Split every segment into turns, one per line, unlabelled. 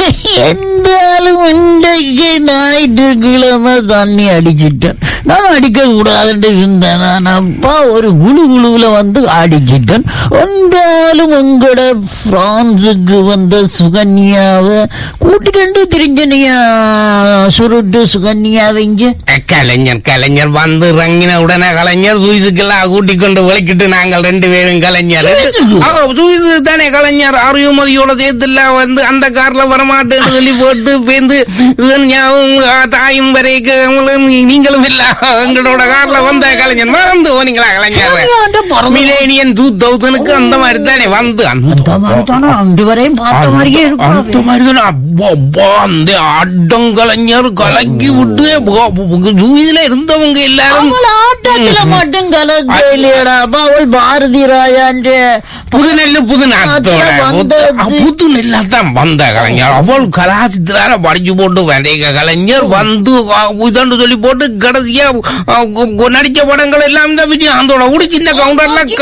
என்றாலும் இன்றைக்கு ஞாயிற்றுக்கிழமை தண்ணி அடிச்சிட்டேன் நான் அடிக்க கூடாதுன்னு இருந்தேன் நான் அப்பா ஒரு குழு குழுவுல வந்து அடிச்சிட்டேன் என்றாலும் உங்களோட பிரான்ஸுக்கு வந்த சுகன்யாவை கூட்டிக்கண்டு தெரிஞ்சனியா சுருட்டு சுகன்யாவை இங்க
கலைஞர் கலைஞர் வந்து இறங்கின உடனே கலைஞர் சுவிசுக்கெல்லாம் கூட்டிக் கொண்டு விளக்கிட்டு நாங்கள் ரெண்டு பேரும் கலைஞர்
சுவிஸுக்கு?
ஆ, சுவிசு தானே கலைஞர் அறிவுமதியோட சேர்த்துல வந்து அந்த கார்ல வரமாட்டேன்னு சொல்லி போட்டு பேந்து இவன்யாவும், ஆ, தாயும் வரைக்கும் நீங்களும் இல்ல எங்களோட கார்ல வந்த கலைஞர் மறந்து போனீங்களா கலைஞர்
சுகன்யான்ற பிறந்த-
மிலேனியன் டூ தௌசண்ட்க்கு அந்த மாதிரி தானே வந்து அந்த
அந்த மாதிரி தானே அன்று வரையும் பார்த்த மாதிரியே
அந்த
இருக்கும்
மாதிரி தானே அப்பா, அப்பா, அந்த அடங்கலைஞர் கலக்கி விட்டு ஜூயில இருந்தவங்க எல்லாரும்
அவள் ஆட்டத்துல மட்டும் கலக்கலையடா அவள் பாரதி ராயான்ற
புது நெல்லு புது நாத்தோட
அதுல வந்தது.
புது நெல்லாத்தான் வந்த கலைஞர் அவள் கலாச்சித்திரார படிச்சு போட்டு வந்தேங்க கலைஞர் வந்து இதண்டு சொல்லி போட்டு கடைசியா அ, கு- கு- நடிச்ச படங்கள் எல்லாம் தான் விஜய் அதோட கூட சின்ன கவுண்டர்லாம்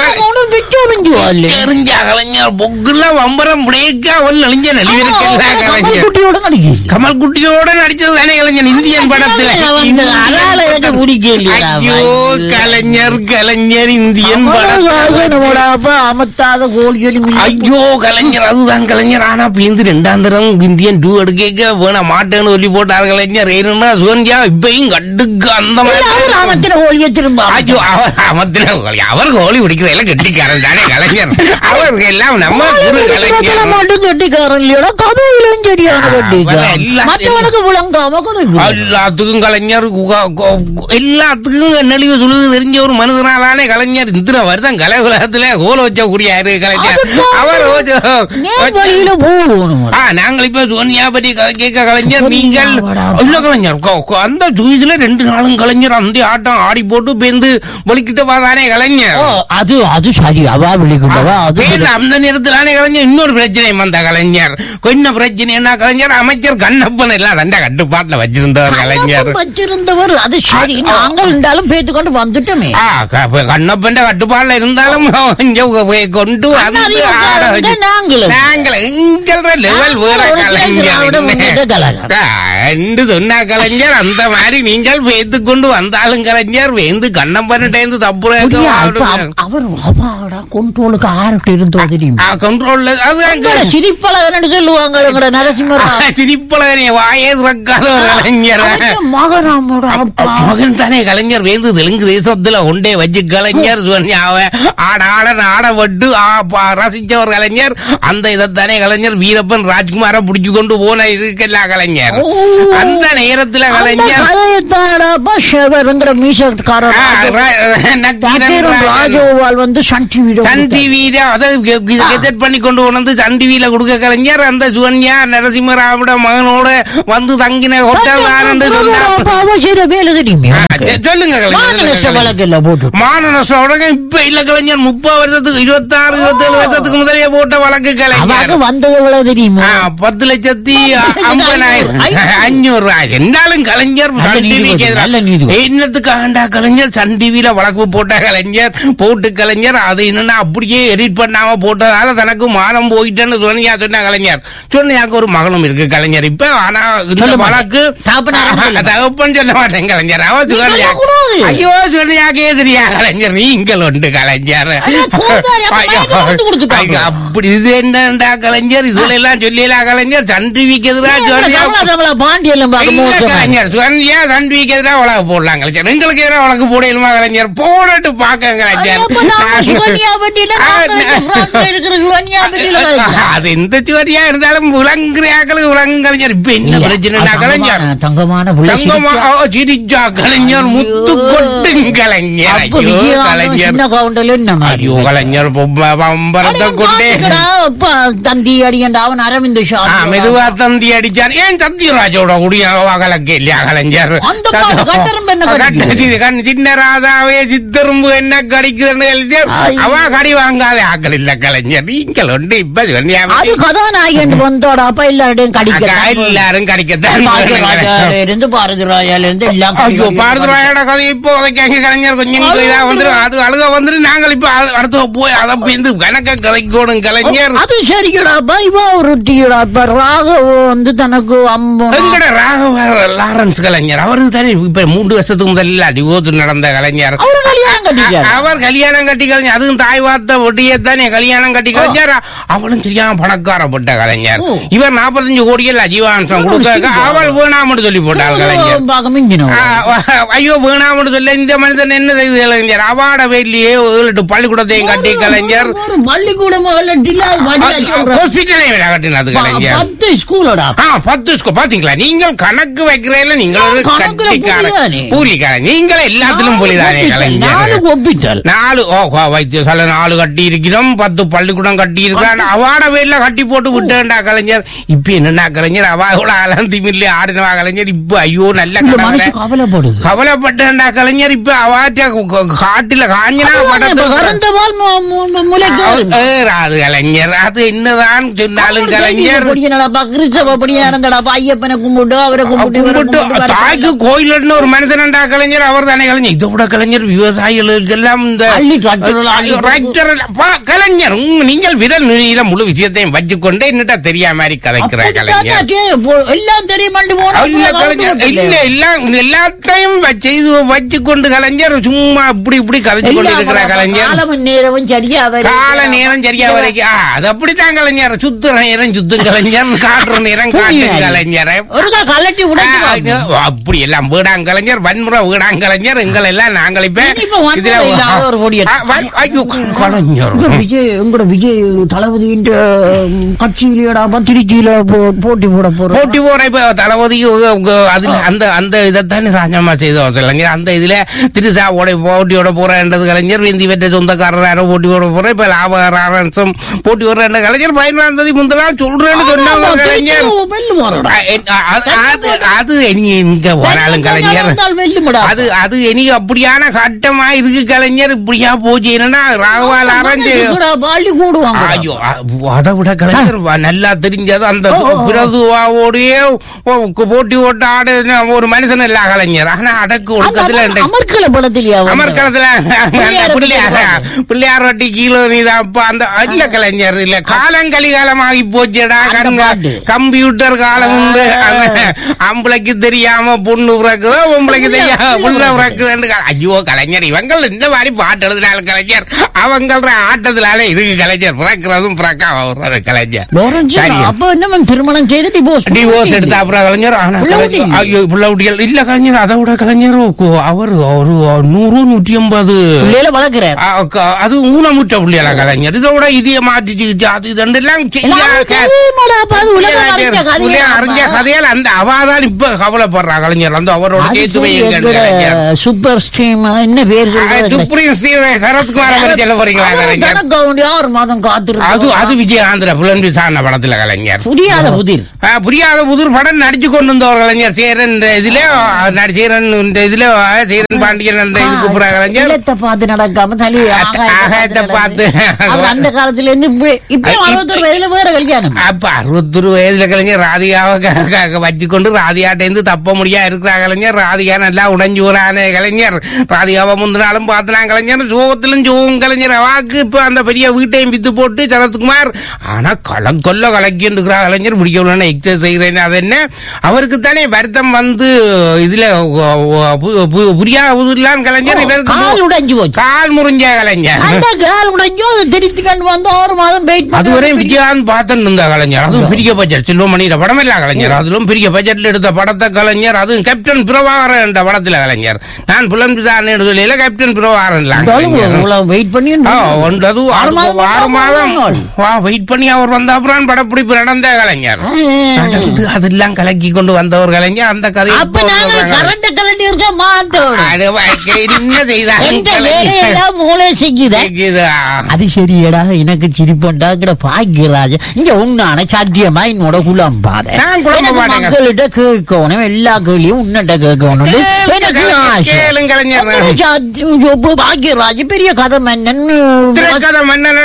தெரிஞ்ச கலைஞர் பொக்குல வம்பரம் பிரேக்கா அவள் நெளிஞ்ச நெளிவிருக்கல கலைஞர்
குட்டியோட நடிக்கிறது
கமல் குட்டியோட நடிச்சது தானே கலைஞர் இந்தியன் படத்துல
அதனால எனக்கு பிடிக்கலையா
ஐயோ கலைஞர் கலைஞர் இந்தியன் படம்
நம்மளோட அப்பா அமத்தாத கோழிகளும் இல்லை.
ஐயோ கலைஞர் அதுதான் கலைஞர் ஆனா பேந்து ரெண்டாம் தரம் இந்தியன் டூ எடுக்க வேண மாட்டேன்னு சொல்லி போட்டார் கலைஞர் ஏன்னா சோனியா இப்பயும் கட்டுக்கு அந்த
இல்ல, அவர்
மாதிரி
அமத்தின கோழியை திரும்ப
ஐயோ அவர் அமத்தின கோழி அவர் கோழி பிடிக்கிறதுல கெட்டிக்காரன் தானே கலைஞர் அவருக்கு எல்லாம் நம்ம குரு
அமத்தின
கலைஞர்
மட்டும் கட்டிக்காரன் இல்லையோட கதையிலும் சரியான கட்டிக்காரன்
எல்லாத்தையும்
மற்றவனுக்கு விளங்காம கதை
எல்லாத்துக்கும் கலைஞர் குக- கு- கு- எல்லாத்துக்கும் நெளிவு சுழுவு தெரிஞ்ச ஒரு மனுஷனாலானே கலைஞர் இந்த வருஷம் கலைகுலகத்துல கோல வச்ச கூடியாரு கலைஞர்
அதுதான்
அவர்
நேர் வழியில போகணும்
ஆ நாங்கள் இப்ப சோனியா பத்தி கதை கேட்க கலைஞர்
சோனியா
நீங்கள்
வாடா.
இல்ல கலைஞர் கொ- கொ- அந்த ஜூயிஸ்ல ரெண்டு நாளும் கலைஞர் அந்த ஆட்டம் ஆடி போட்டு பேந்து வலிக்கிட்டு வாதானே கலைஞர்
ஓ, அது அது சரி அவா விழிக்கும்பவா அது
பேரு அந்த நேரத்திலானே கலைஞர் இன்னொரு பிரச்சனை வந்த கலைஞர் என்ன பிரச்சனை என்ன கலைஞர் அமைச்சர் கண்ணப்பன் எல்லாம் ரெண்ட கட்டுப்பாட்டுல வச்சிருந்தவர் கலைஞர்
கண்ணப்பன் வச்சிருந்தவர் அது சரி நாங்கள் இருந்தாலும் பேத்து கொண்டு வந்துட்டோமே
ஆ, க- கண்ணப்பன் கட்டுப்பாடுல இருந்தாலும் இங்க போய் கொண்டு வந்து
அண்ணாதிமுக
ஆட
வந்து
வச்சு-
நாங்களும்.
நாங்கள் எங்கள லெவல் வேற
ஒரு சில திராவிட முன்னேற்ற கழகம்.
கலைஞர் ரெண்டு சொன்னா கலைஞர் அந்த மாதிரி நீங்கள் வேந்து கொண்டு வந்தாலும் கலைஞர் வேந்து கண்ணப்பன்கிட்ட தப்பு
புரியா? இப்ப அவ- அவர் அப்பாடா கொண்டோலுக்கு ஆறுட்டு இருந்தோ தெரியும்
கண்ட்ரோல்ல அதுதான்
சிரிப்பழகன்னு சொல்லுவாங்க எங்கட நரசிம்மராவ்
சிரிப்பழகனே வாயே துறக்காத ஒரு கலைஞர்
அவன் மகனாமோட அப்பா
மகன் தானே கலைஞர் வேந்து தெலுங்கு தேசத்துல ஒண்டே வச்சு கலைஞர் சொன்னாவ ஆட ஆட ஆடப்பட்டு ஆ, பா- ரசிச்ச ஒரு கலைஞர் அந்த இதைத்தானே கலைஞர் வீரப்பன் ராஜ்குமார புடிச்சு கொண்டு போன இருக்கல கலைஞர்
ஓ.
அந்த நேரத்துல கலைஞர்
கதையத்தாடாப்பா ஷெவருங்கிற மீசக்காரர்
ஆ, ர- ர- நக்கீரன் ராஜன்.
ராஜோவால் வந்து சன் டிவியில
சன் டிவியில அதை கெஜெட் பண்ணி கொண்டு வந்து சன் டிவியில கொடுக்க கலைஞர் அந்த சுவன்யா நரசிம்மராவோட மகனோட வந்து தங்கின ஹோட்டல் தான் என்று சொன்னார்
செய்த வேலை தெரியுமே
ஆ, செ- சொல்லுங்க
மாநில
கலைஞர்
வழக்கு எல்லாம் போட்டு
மாநகர உடனே இப்ப இல்ல கலைஞர் முப்பது வருஷத்துக்கு இருபத்தாறு இருபத்தேழு வருஷத்துக்கு முதலே போட்ட வழக்கு கலைஞர்
அவங்க வந்தது எவ்வளவு தெரியுமா
ஆ, பத்து லட்சத்தி ஐம்பதாயிரம் அஞ்சூறு ரூபாய் இருந்தாலும் கலைஞர்
நல்ல
சன்
நீதிபதி,
டிவிக்கு எதிரா-
நல்ல நீதிபதி.
என்னத்துக்கு ஆண்டா கலைஞர் சன் டிவியில வழக்கு போட்ட கலைஞர் போட்டு கலைஞர் அது என்னன்னா அப்படியே எடிட் பண்ணாம போட்டதால தனக்கு மானம் போயிட்டேன்னு சொன்னியா சொன்ன கலைஞர் சொன்னியாக்கு ஒரு மகனும் இருக்கு கலைஞர் இப்ப ஆனா இந்த
சொல்ல மாட்டேன்.
வழக்கு
தகப்பனாரும் சொல்ல மாட்டேன்.
தகப்பன் சொல்ல மாட்டேன் கலைஞர் அவ சொன்னியா
சொல்லக்கூடாது.
ஐயோ சொன்னியாக்கே தெரியா கலைஞர் நீங்கள் உண்டு கலைஞர்
ஐயோ, கோதாரி, அப்ப
ஐயோ,
மயக்கம் வந்து கொடுத்துட்டாங்க.
ஐயோ, அப்படி இது என்னடா கலைஞர் இதுல எல்லாம் சொல்லலாம் கலைஞர் சன் டிவிக்கு எதிராக சொன்னியா
பாண்டியெல்லாம் பார்க்க
இல்ல
மோசம்
கலைஞர் சொன்னியா சன் டிவிக்கு எதிராக வழக்கு போடலாம் கலைஞர் எங்களுக்கு எதிராக வழக்கு போடலுமா கலைஞர் போடட்டு பாக்க கலைஞர் அது எந்த சுவரியா இருந்தாலும் விளங்குறாக்களுக்கு விளங்கும் கலைஞர் இப்ப என்ன பிரச்சனைனா கலைஞர்
தங்கமான
தங்கமா ஓ, சிரிச்சா கலைஞர் முத்து கொட்டும் கலைஞர் ஐயோ கலைஞர்
சின்ன கவுண்டல் என்ன
ஐயோ கலைஞர் பொம்ம பம்பரத்தை கொண்டே
தந்தி அடியண்டா அவன் அரவிந்த் ஷா
ஆ, மெதுவா தந்தி அடிச்சார் ஏன் சத்யராஜோட குடிய கலக்கு இல்லையா கலைஞர்
அந்த பாட்டு கட்டெரும்பு என்ன கடிக்குது?
கட்டு சி- கண் சின்ன ராதாவே சித்தரும்பு என்ன கடிக்குதுன்னு கலைஞர்
ஐயோ.
அவ கடி வாங்காத ஆக்கள் இல்ல கலைஞர் நீங்கள் உண்டு இப்ப சொன்னியா
அது கதாநாயகன் வந்தோட அப்ப எல்லாரையும்
அக்கா,
கடிக்க
எல்லாரும் கடிக்கத்தான்
பாரதி
வேணும்.
ராஜால இருந்து பாரதி ராஜால இருந்து எல்லாம்
ஐயோ பாரத ராயோட கதை இப்போ உதைக்காங்க கலைஞர் கொஞ்சம் இதா வந்துரும் அது அழுக வந்துரு நாங்கள் இப்ப அது- அடுத்து போய் அதை பேந்து கணக்க கதைக்கோடும் கலைஞர்
அது சரிக்கடாப்பா இவ ஒரு டீடாப்பா ராகவ வந்து தனக்கு அம்பம்
எங்கட ராகவ லாரன்ஸ் கலைஞர் அவரு தானே இப்ப மூன்று வருஷத்துக்கு முதல்ல டிவோர்ஸ் நடந்த கலைஞர்
அவரு கல்யாணம் கட்டிட்டாரு
அவர் கல்யாணம் கட்டி கலைஞர் அதுவும் தாய் வார்த்த ஒட்டியே தானே கல்யாணம் கட்டி கலைஞர் அவளும் சரியான பணக்காரப்பட்ட கலைஞர்
ஓ.
இவர் நாற்பத்தஞ்சு கோடியில் ஜீவாம்சம் கொடுக்க அவள் வேணாம்னு சொல்லி போட்டாள் கலைஞர்
பார்க்க மிஞ்சினோம்
ஆ, ஐயோ வேணாம்னு சொல்ல இந்த மனிதன் என்ன செய்து கலைஞர் அவாட வேலையே ஏழு எட்டு பள்ளிக்கூடத்தையும் கட்டி கலைஞர்
ஒரு பள்ளிக்கூடம்
ஹாஸ்பிட்டலே கட்டினது கலைஞர்
பத்து ஸ்கூலோட
ஆ பத்து ஸ்கூல் பாத்தீங்களா நீங்கள் கணக்கு வைக்கிறீங்கள நீங்கள் ஒரு
கணக்குல
கட்டிக்கார
புலிதானே.
பூலிக்கார நீங்கள் எல்லாத்திலும் புலிதானே
நாலு
கலைஞர்
ஒப்பிட்டல்
நாலு ஓ கோ, வைத்தியசாலை நாலு கட்டி இருக்கிறோம் பத்து பள்ளிக்கூடம் கட்டி இருக்கிறான் அவாட வேல கட்டி போட்டு விட்டேன்டா கலைஞர் இப்ப என்னன்னா கலைஞர் அவா கூட அலந்தி மில்லி ஆடினவா கலைஞர் இப்ப ஐயோ நல்ல
இந்த
கடவுளே.
மனசு கவலைப்படுது
கவலைப்பட்டேன்டா கலைஞர் இப்ப அவாட்ட க- காட்டுல காஞ்சினா படத்தை
கறந்தவால் முளைக்காரு
ஏறாது கலைஞர் அது என்னதான் சொன்னாலும் கலைஞர்
ஐயப்பனை கும்பிட்டு அவரை கும்பிட்டு இவரை
கும்பிட்டு
கும்பிட்டு
தாய்க்கு கோயில்னு ஒரு மனிதனண்டா கலைஞர் அவர் தானே கலைஞர் இதை விட கலைஞர் விவசாயிகளுக்கு எல்லாம் இந்த
அள்ளி tractor-ல அள்ளி
tractor ல- பா, கலைஞர் உங்க- நீங்கள் விரல் நுனியில முழு விஷயத்தையும் வச்சுக்கொண்டே என்னட்டா தெரியா மாதிரி கதைக்கிற கலைஞர்
அப்படித்தான் எல்லாம் தெரியுமாண்டு போனா
இல்ல கலைஞர் இல்ல எல்லாம் எல்லாத்தையும் வ- செய்து வச்சுக்கொண்டு கலைஞர் சும்மா இப்படி இப்படி கதைச்சு கொண்டு இருக்கிற கலைஞர்
காலமும் நேரமும் சரியா வரும்.
கால நேரம் சரியா வரைக்கும் ஆ, அது அப்படித்தான் கலைஞர் சுத்துற நேரம் சுத்தும் கலைஞர் காட்டுற நேரம் காட்டும் கலைஞர்
ஒருக்கா கலட்டி உடைச்சு
ஆ,
பாப்போம்.
அப்படி எல்லாம் வீடாங்கலைஞர் வன்முறை வீடாங்கலைஞர் எங்கள் எல்லாம் நாங்கள் இப்ப
இனிப்ப வன்முறை இல்லாத ஒரு கொடியை-
ஆ, வன்- ஐயோ, கலைஞர்
உங்க விஜய் உங்களோட விஜய் தளபதியின் கட்சியிலடா திருச்சியில போ- போட்டி போட போறோம்
போட்டி போற இப்ப தளபதி உ- உ- அதுல அந்த அந்த இதைத்தானே ராஜாமா செய்தோம் கலைஞர் அந்த இதுல திருசாவோட போட்டியோட போறேன்றது கலைஞர் இந்தி வெற்ற சொந்தக்காரராரோ போட்டி போட போற இப்ப லாபகாரன்சம் போட்டி போடுற கலைஞர் பதினாறாம் தேதி முந்தின நாள் சொல்றேன்னு சொன்னாங்க கலைஞர்
வெல்லு போறோம்
ஆ, என்- ஆ, அது அது அது இனி இங்க போனாலும் கலைஞர்
வெல்லுமடா
அது அது இனி அப்படியான கட்டமா இருக்கு கலைஞர் இப்படியா போச்சு என்னன்னா ராகவால் அரைஞ்சு
பாலி கூடுவாங்க
ஐயோ அ- அதை விட கலைஞர் வ- நல்லா தெரிஞ்சது அந்த பிரதுவாவோடய போட்டி ஓட்ட ஆடு ஒரு மனுஷன் இல்ல கலைஞர் ஆனா அடக்கு ஒடுக்கத்துல இந்த
அமர்கல படத்திலேயா வந்து?
அமர்க்களத்துல
பிள்ளையார்
பிள்ளையார்
பத்தி
பிள்ளையார் வட்டி கீழே நீதான் அப்ப அந்த இல்ல கலைஞர் இல்ல காலம் கலிகாலமாகி போச்சுடா
அந்த
கண்
பாட்டு.
கம்ப்யூட்டர் காலம் உண்டு அந்த ஆம்பளைக்கு தெரியாம பொண்ணு பிறக்குதோ பொம்பளைக்கு தெரியாம புள்ள பிறக்குதுன்னு க- ஐயோ கலைஞர் இவங்கள் இந்த மாதிரி பாட்டு எழுதினால கலைஞர் அவங்கள ஆட்டத்தினால இதுக்கு கலைஞர் பிறக்கிறதும் பிறக்கா வர்றது கலைஞர்
லாரன்ஸ்,
சரி.
அப்ப என்ன மேம் திருமணம் செய்து டிவோர்ஸ்
டிவோர்ஸ் எடுத்த அப்புறம் கலைஞர் ஆனா
புள்ள
கலைஞர்,
குட்டி?
ஐயோ புள்ள குட்டிகள் இல்ல கலைஞர் அதை விட கலைஞர் கு- அவர் ஒரு நூறு நூற்றி ஐம்பது
பிள்ளையில வளர்க்கிறார்
ஆ, க- அது ஊனமுற்ற புள்ளியல கலைஞர் இதோட இதைய மாற்றிச்சு அது இதெல்லாம் அறிஞ்ச கதையால் அந்த அவாதான் இப்ப கவலைப்படுறா கலைஞர் அந்த அவரோட கேத்து வையுங்க கலைஞர்
சூப்பர் ஸ்ட்ரீம் என்ன பேர்
ஆ, சுப்ரீம் ஸ்ரீ சரத்குமார மாதிரி சொல்ல போறீங்களா கலைஞர்
ஆறு மாதம்
அது
காத்திருக்கு
அது விஜயகாந்திர புலன் சார்ந்த படத்துல கலைஞர்
புரியாத புதிர்
ஆ, புரியாத புதிர் படம் நடிச்சு கொண்டு வந்தவர் கலைஞர் சேரன் இந்த இதுல ஆ, நடி- சேரன் இந்த இதுல ஆ, சேரன் பாண்டியன் அந்த இது கூப்பிடுற கலைஞர்
இல்லத்தை பார்த்து நடக்காம தலி
ஆகாயத்தை
ஆகாயத்தை
பார்த்து.
பார்த்து அவர் அந்த காலத்துல இருந்து இப்ப- இப்ப
இப்ப-
அறுபத்தொரு வயதுல வேற கல்யாணம்
அப்ப அறுபத்தொரு வயதுல கலைஞர் ராதிகாவை க- க- க- வச்சுக்கொண்டு ராதிகாட்டேந்து தப்ப முடியா இருக்கிற கலைஞர் ராதிகா நல்லா உடைஞ்சு வரானே கலைஞர் ராதிகாவை முந்தினாலும் பார்த்தான் கலைஞர் சோகத்திலும் சோகம் கலைஞர் அவாக்கு இப்ப அந்த பெரிய வீட்டையும் வித்து போட்டு சரத்குமார் ஆனா கலம் கொல்ல கலக்கி இருக்கிற கலைஞர் பிடிக்கணும் எக்ஸசைஸ் செய்கிறேன் அது என்ன அவருக்கு தானே வருத்தம் வந்து இதுல ஒ- ஒ- பு- பு- புரியாத புதுலான் கலைஞர் இவருக்கு
கால் உடைஞ்சு போச்சு
கால் முறிஞ்ச கலைஞர்
அந்த கால் உடைஞ்சோ அதை திருத்தி கண்டு வந்து ஆறு மாதம் வெயிட்
அதுவரை விஜயகாந்த் பார்த்துட்டு இருந்த கலைஞர் அதுவும் பெரிய பட்ஜெட் செல்வமணியில படம் இல்ல கலைஞர் அதிலும் பெரிய பட்ஜெட்ல எடுத்த படத்தை கலைஞர் அதுவும் கேப்டன் பிரபாகரன் என்ற படத்துல கலைஞர் நான் புலம்பிதான் சொல்லியில கேப்டன் பிரபாகரன் இல்ல கலைஞர்.
வெயிட் பண்ணி
ஆ, ஒன்று அது
ஆறு
ஆறு
மாதம்
ஆறு மாதம்
நாள்.
வா வெயிட் பண்ணி அவர் வந்த அப்புறம் படப்பிடிப்பு நடந்த கலைஞர் நடந்து அதெல்லாம் கலக்கி கொண்டு வந்தவர் கலைஞர் அந்த கதையை
அப்ப
இப்போ
நாங்க
சொல்றாங்க.
கரண்ட் கரண்ட் இருக்க மாத்தோம்
அது வாழ்க்கை என்ன செய்தார்
எந்த வேலையெல்லாம் மூளை செய்யுத அது சரியடா எனக்கு சிரிப்பண்டாங்கிற பாக்கியராஜ இங்க உன்னான சத்தியமா என்னோட குழம்பாத
நான் குழம்ப
எனக்கு
மாட்டேங்க.
மக்கள்கிட்ட கேட்கணும் எல்லா கேள்வியும் உன்னிட்ட கேட்கணும்
கேட்க
பாக்கியராஜ்.
கேளுங்க கலைஞர்
அப்புறம் ஜா- ஜோ- பாக்கியராஜ் பெரிய கதை மன்னன்
திரைக்கதை மன்னன்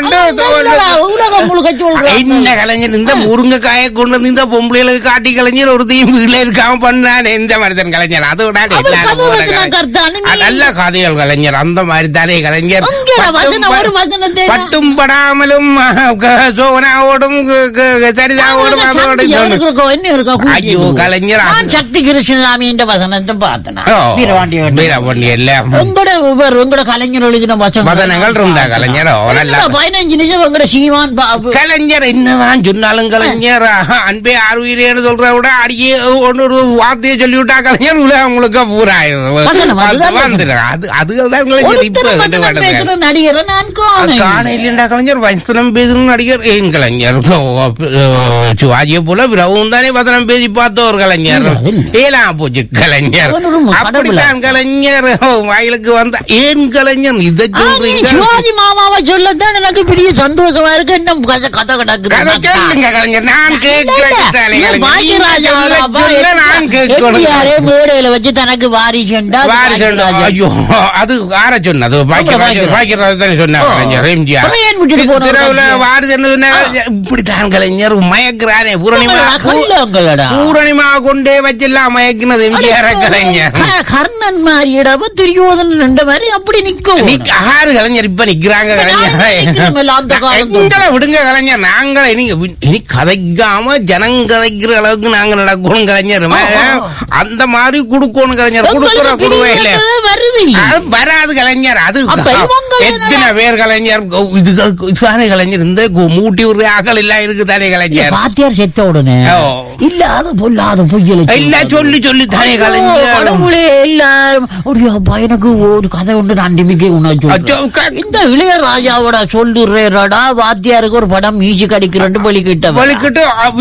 உலகம் முழுக்க சொல்றாங்க
என்ன கலைஞர் இந்த முருங்கைக்காயை கொண்டு வந்து இந்த பொம்பளைகளுக்கு காட்டி கலைஞர் ஒரு தீம் வீட்டுல இருக்காம பண்ணானே இந்த மனிதன் கலைஞர் அது விடாது
அவர்
எல்லாரும்
கதை
போன
வச்சனா
கலை-
கர்த்தானு நீ-
அ, நல்ல கதைகள் கலைஞர் அந்த மாதிரி தானே கலைஞர்
அங்கே
பட்டும்
வசனம்
ப-
ஒரு வசனம் தெரியும்.
பட்டும் படாமலும் அஹ், க- சோனாவோடும் க- க- சரிதாவோடும் அதோட
சக்தி
இதோடும்.
அவனுக்கு இருக்கோ, என்ன இருக்கா கூட்டி
ஐயோ,
இருக்கு.
கலைஞர் அது-
நான் சக்தி கிருஷ்ணசாமின்ற வசனத்தை பார்த்தேன்
ஓ,
வீரவாண்டியோட
வீரபாண்டி எல்லாம்
உங்களோட இவர் உங்களோட கலைஞர் எழுதின வசனம்
வசனங்கள் இருந்தா கலைஞர் ஓ, நல்லா
இல்ல, பதினஞ்சு நிமிஷம் உங்களோட சீமான் பாபு
கலைஞர் என்னதான் சொன்னாலும் கலைஞர் ஆஹா, அன்பே ஆர்வீரேன்னு சொல்ற விட அடியே ஒன்னு ஒரு வார்த்தையை சொல்லிவிட்டா கலைஞர் உலகம் முழுக்க பூரா
வசனம், அதுதான்
வந்துடும் அது அதுகள் தான் கலைஞர் இப்ப
ஒருத்தர்
வந்து
வசனம்
வேண்டது.
பேசுற நடிகரை நான் காணேன்.
காணையிலண்டா கலைஞர் வசனம் பேசும் நடிகர் ஏன் கலைஞர் ஓ, ஓ, சிவாஜியை போல பிரபுவும் தானே வசனம் பேசி பார்த்த ஒரு கலைஞர்
இல்ல, அது இல்ல.
ஏலா போச்சு கலைஞர்
அவன் ஒரு கடவுளா?
அப்படித்தான் கலைஞர் ஓ, வாயிலுக்கு வந்த ஏன் கலைஞர் இதை
ஆ, நீ
சொல்றீங்க
சிவாஜி மாமாவை சொல்லத்தான் எனக்கு பெரிய சந்தோஷமா இருக்கு என்ன கதை கதை கிடக்குது
கதை கேளுங்க கலைஞர் நான் கேட்கிறேன் தானே
இல்ல,
கலைஞர்.
பாக்கியராஜா
நீங்க சொல்ல சொல்ல நான் கேட்கணும்
எம்ஜிஆரே மேடையில வச்சு தனக்கு வாரிசுண்டா அது
வாரிசுண்டு.
பாக்கியராஜா.
ஐயோ அது யார சொன்னது பாக்கிய
பாக்கியராஜ்.
பாக்கியராஜ் தானே சொன்னாங்க
ஓ.
கலைஞர் எம்ஜிஆர்
அப்புறம் ஏன் விட்டுட்டு போனாரு
திரவுல
கலைஞர்?
வாரிசுன்னு சொன்னாங்க. இப்படித்தான் கலைஞர் மயக்கிறானே பூரணிமா
கல்லங்களடா.
பூரணிமா கொண்டே வச்செல்லாம் மயக்கினது எம்ஜிஆர் கலைஞர்
க- கர்ணன் மாதிரிடா துரியோதனன் ரெண்டு மாதிரி அப்படி நிக்கும்
நீ ஆறு கலைஞர் இப்ப நிக்கிறாங்க
இப்ப நாங்க நிக்கிறோம்ல அந்த காலத்துல.
எங்களை விடுங்க கலைஞர் நாங்கள இனி இனி கதைக்காம ஜனங்க கதைக்கிற அளவுக்கு நாங்க நடக்கணும் கலைஞர் அந்த மாதிரி குடுக்கணும் கலைஞர் குடுக்குற
உங்களுக்கு
குடுவே இல்ல
பிரிவினை வருது இல்ல.
அது வராது கலைஞர் அது
அப்ப இவங்க
எத்தனை பேர் கலைஞர் இதுகள் இதுதானே கலைஞர் இந்த கு- மூட்டி ஒரு அகல் எல்லாம் இருக்குதானே
இல்ல,
கலைஞர்
பாத்தியார் செத்த உடனே
ஓ.
இல்ல அது பொல்லாத பொய்யல
இல்ல சொல்லி சொல்லி தானே கலைஞர்
கடவுளே எல்லாரும் அப்படியா அப்பா, எனக்கு ஒரு கதை உண்டு நான் நம்பிக்கை உணர்ச்சி
அச்சோ, க-
இந்த இளையராஜாவோட சொல்லுறேடா வாத்தியாருக்கு ஒரு படம் மியூசிக் அடிக்கிறேன் வெளிக்கிட்ட
வலிக்கிட்டு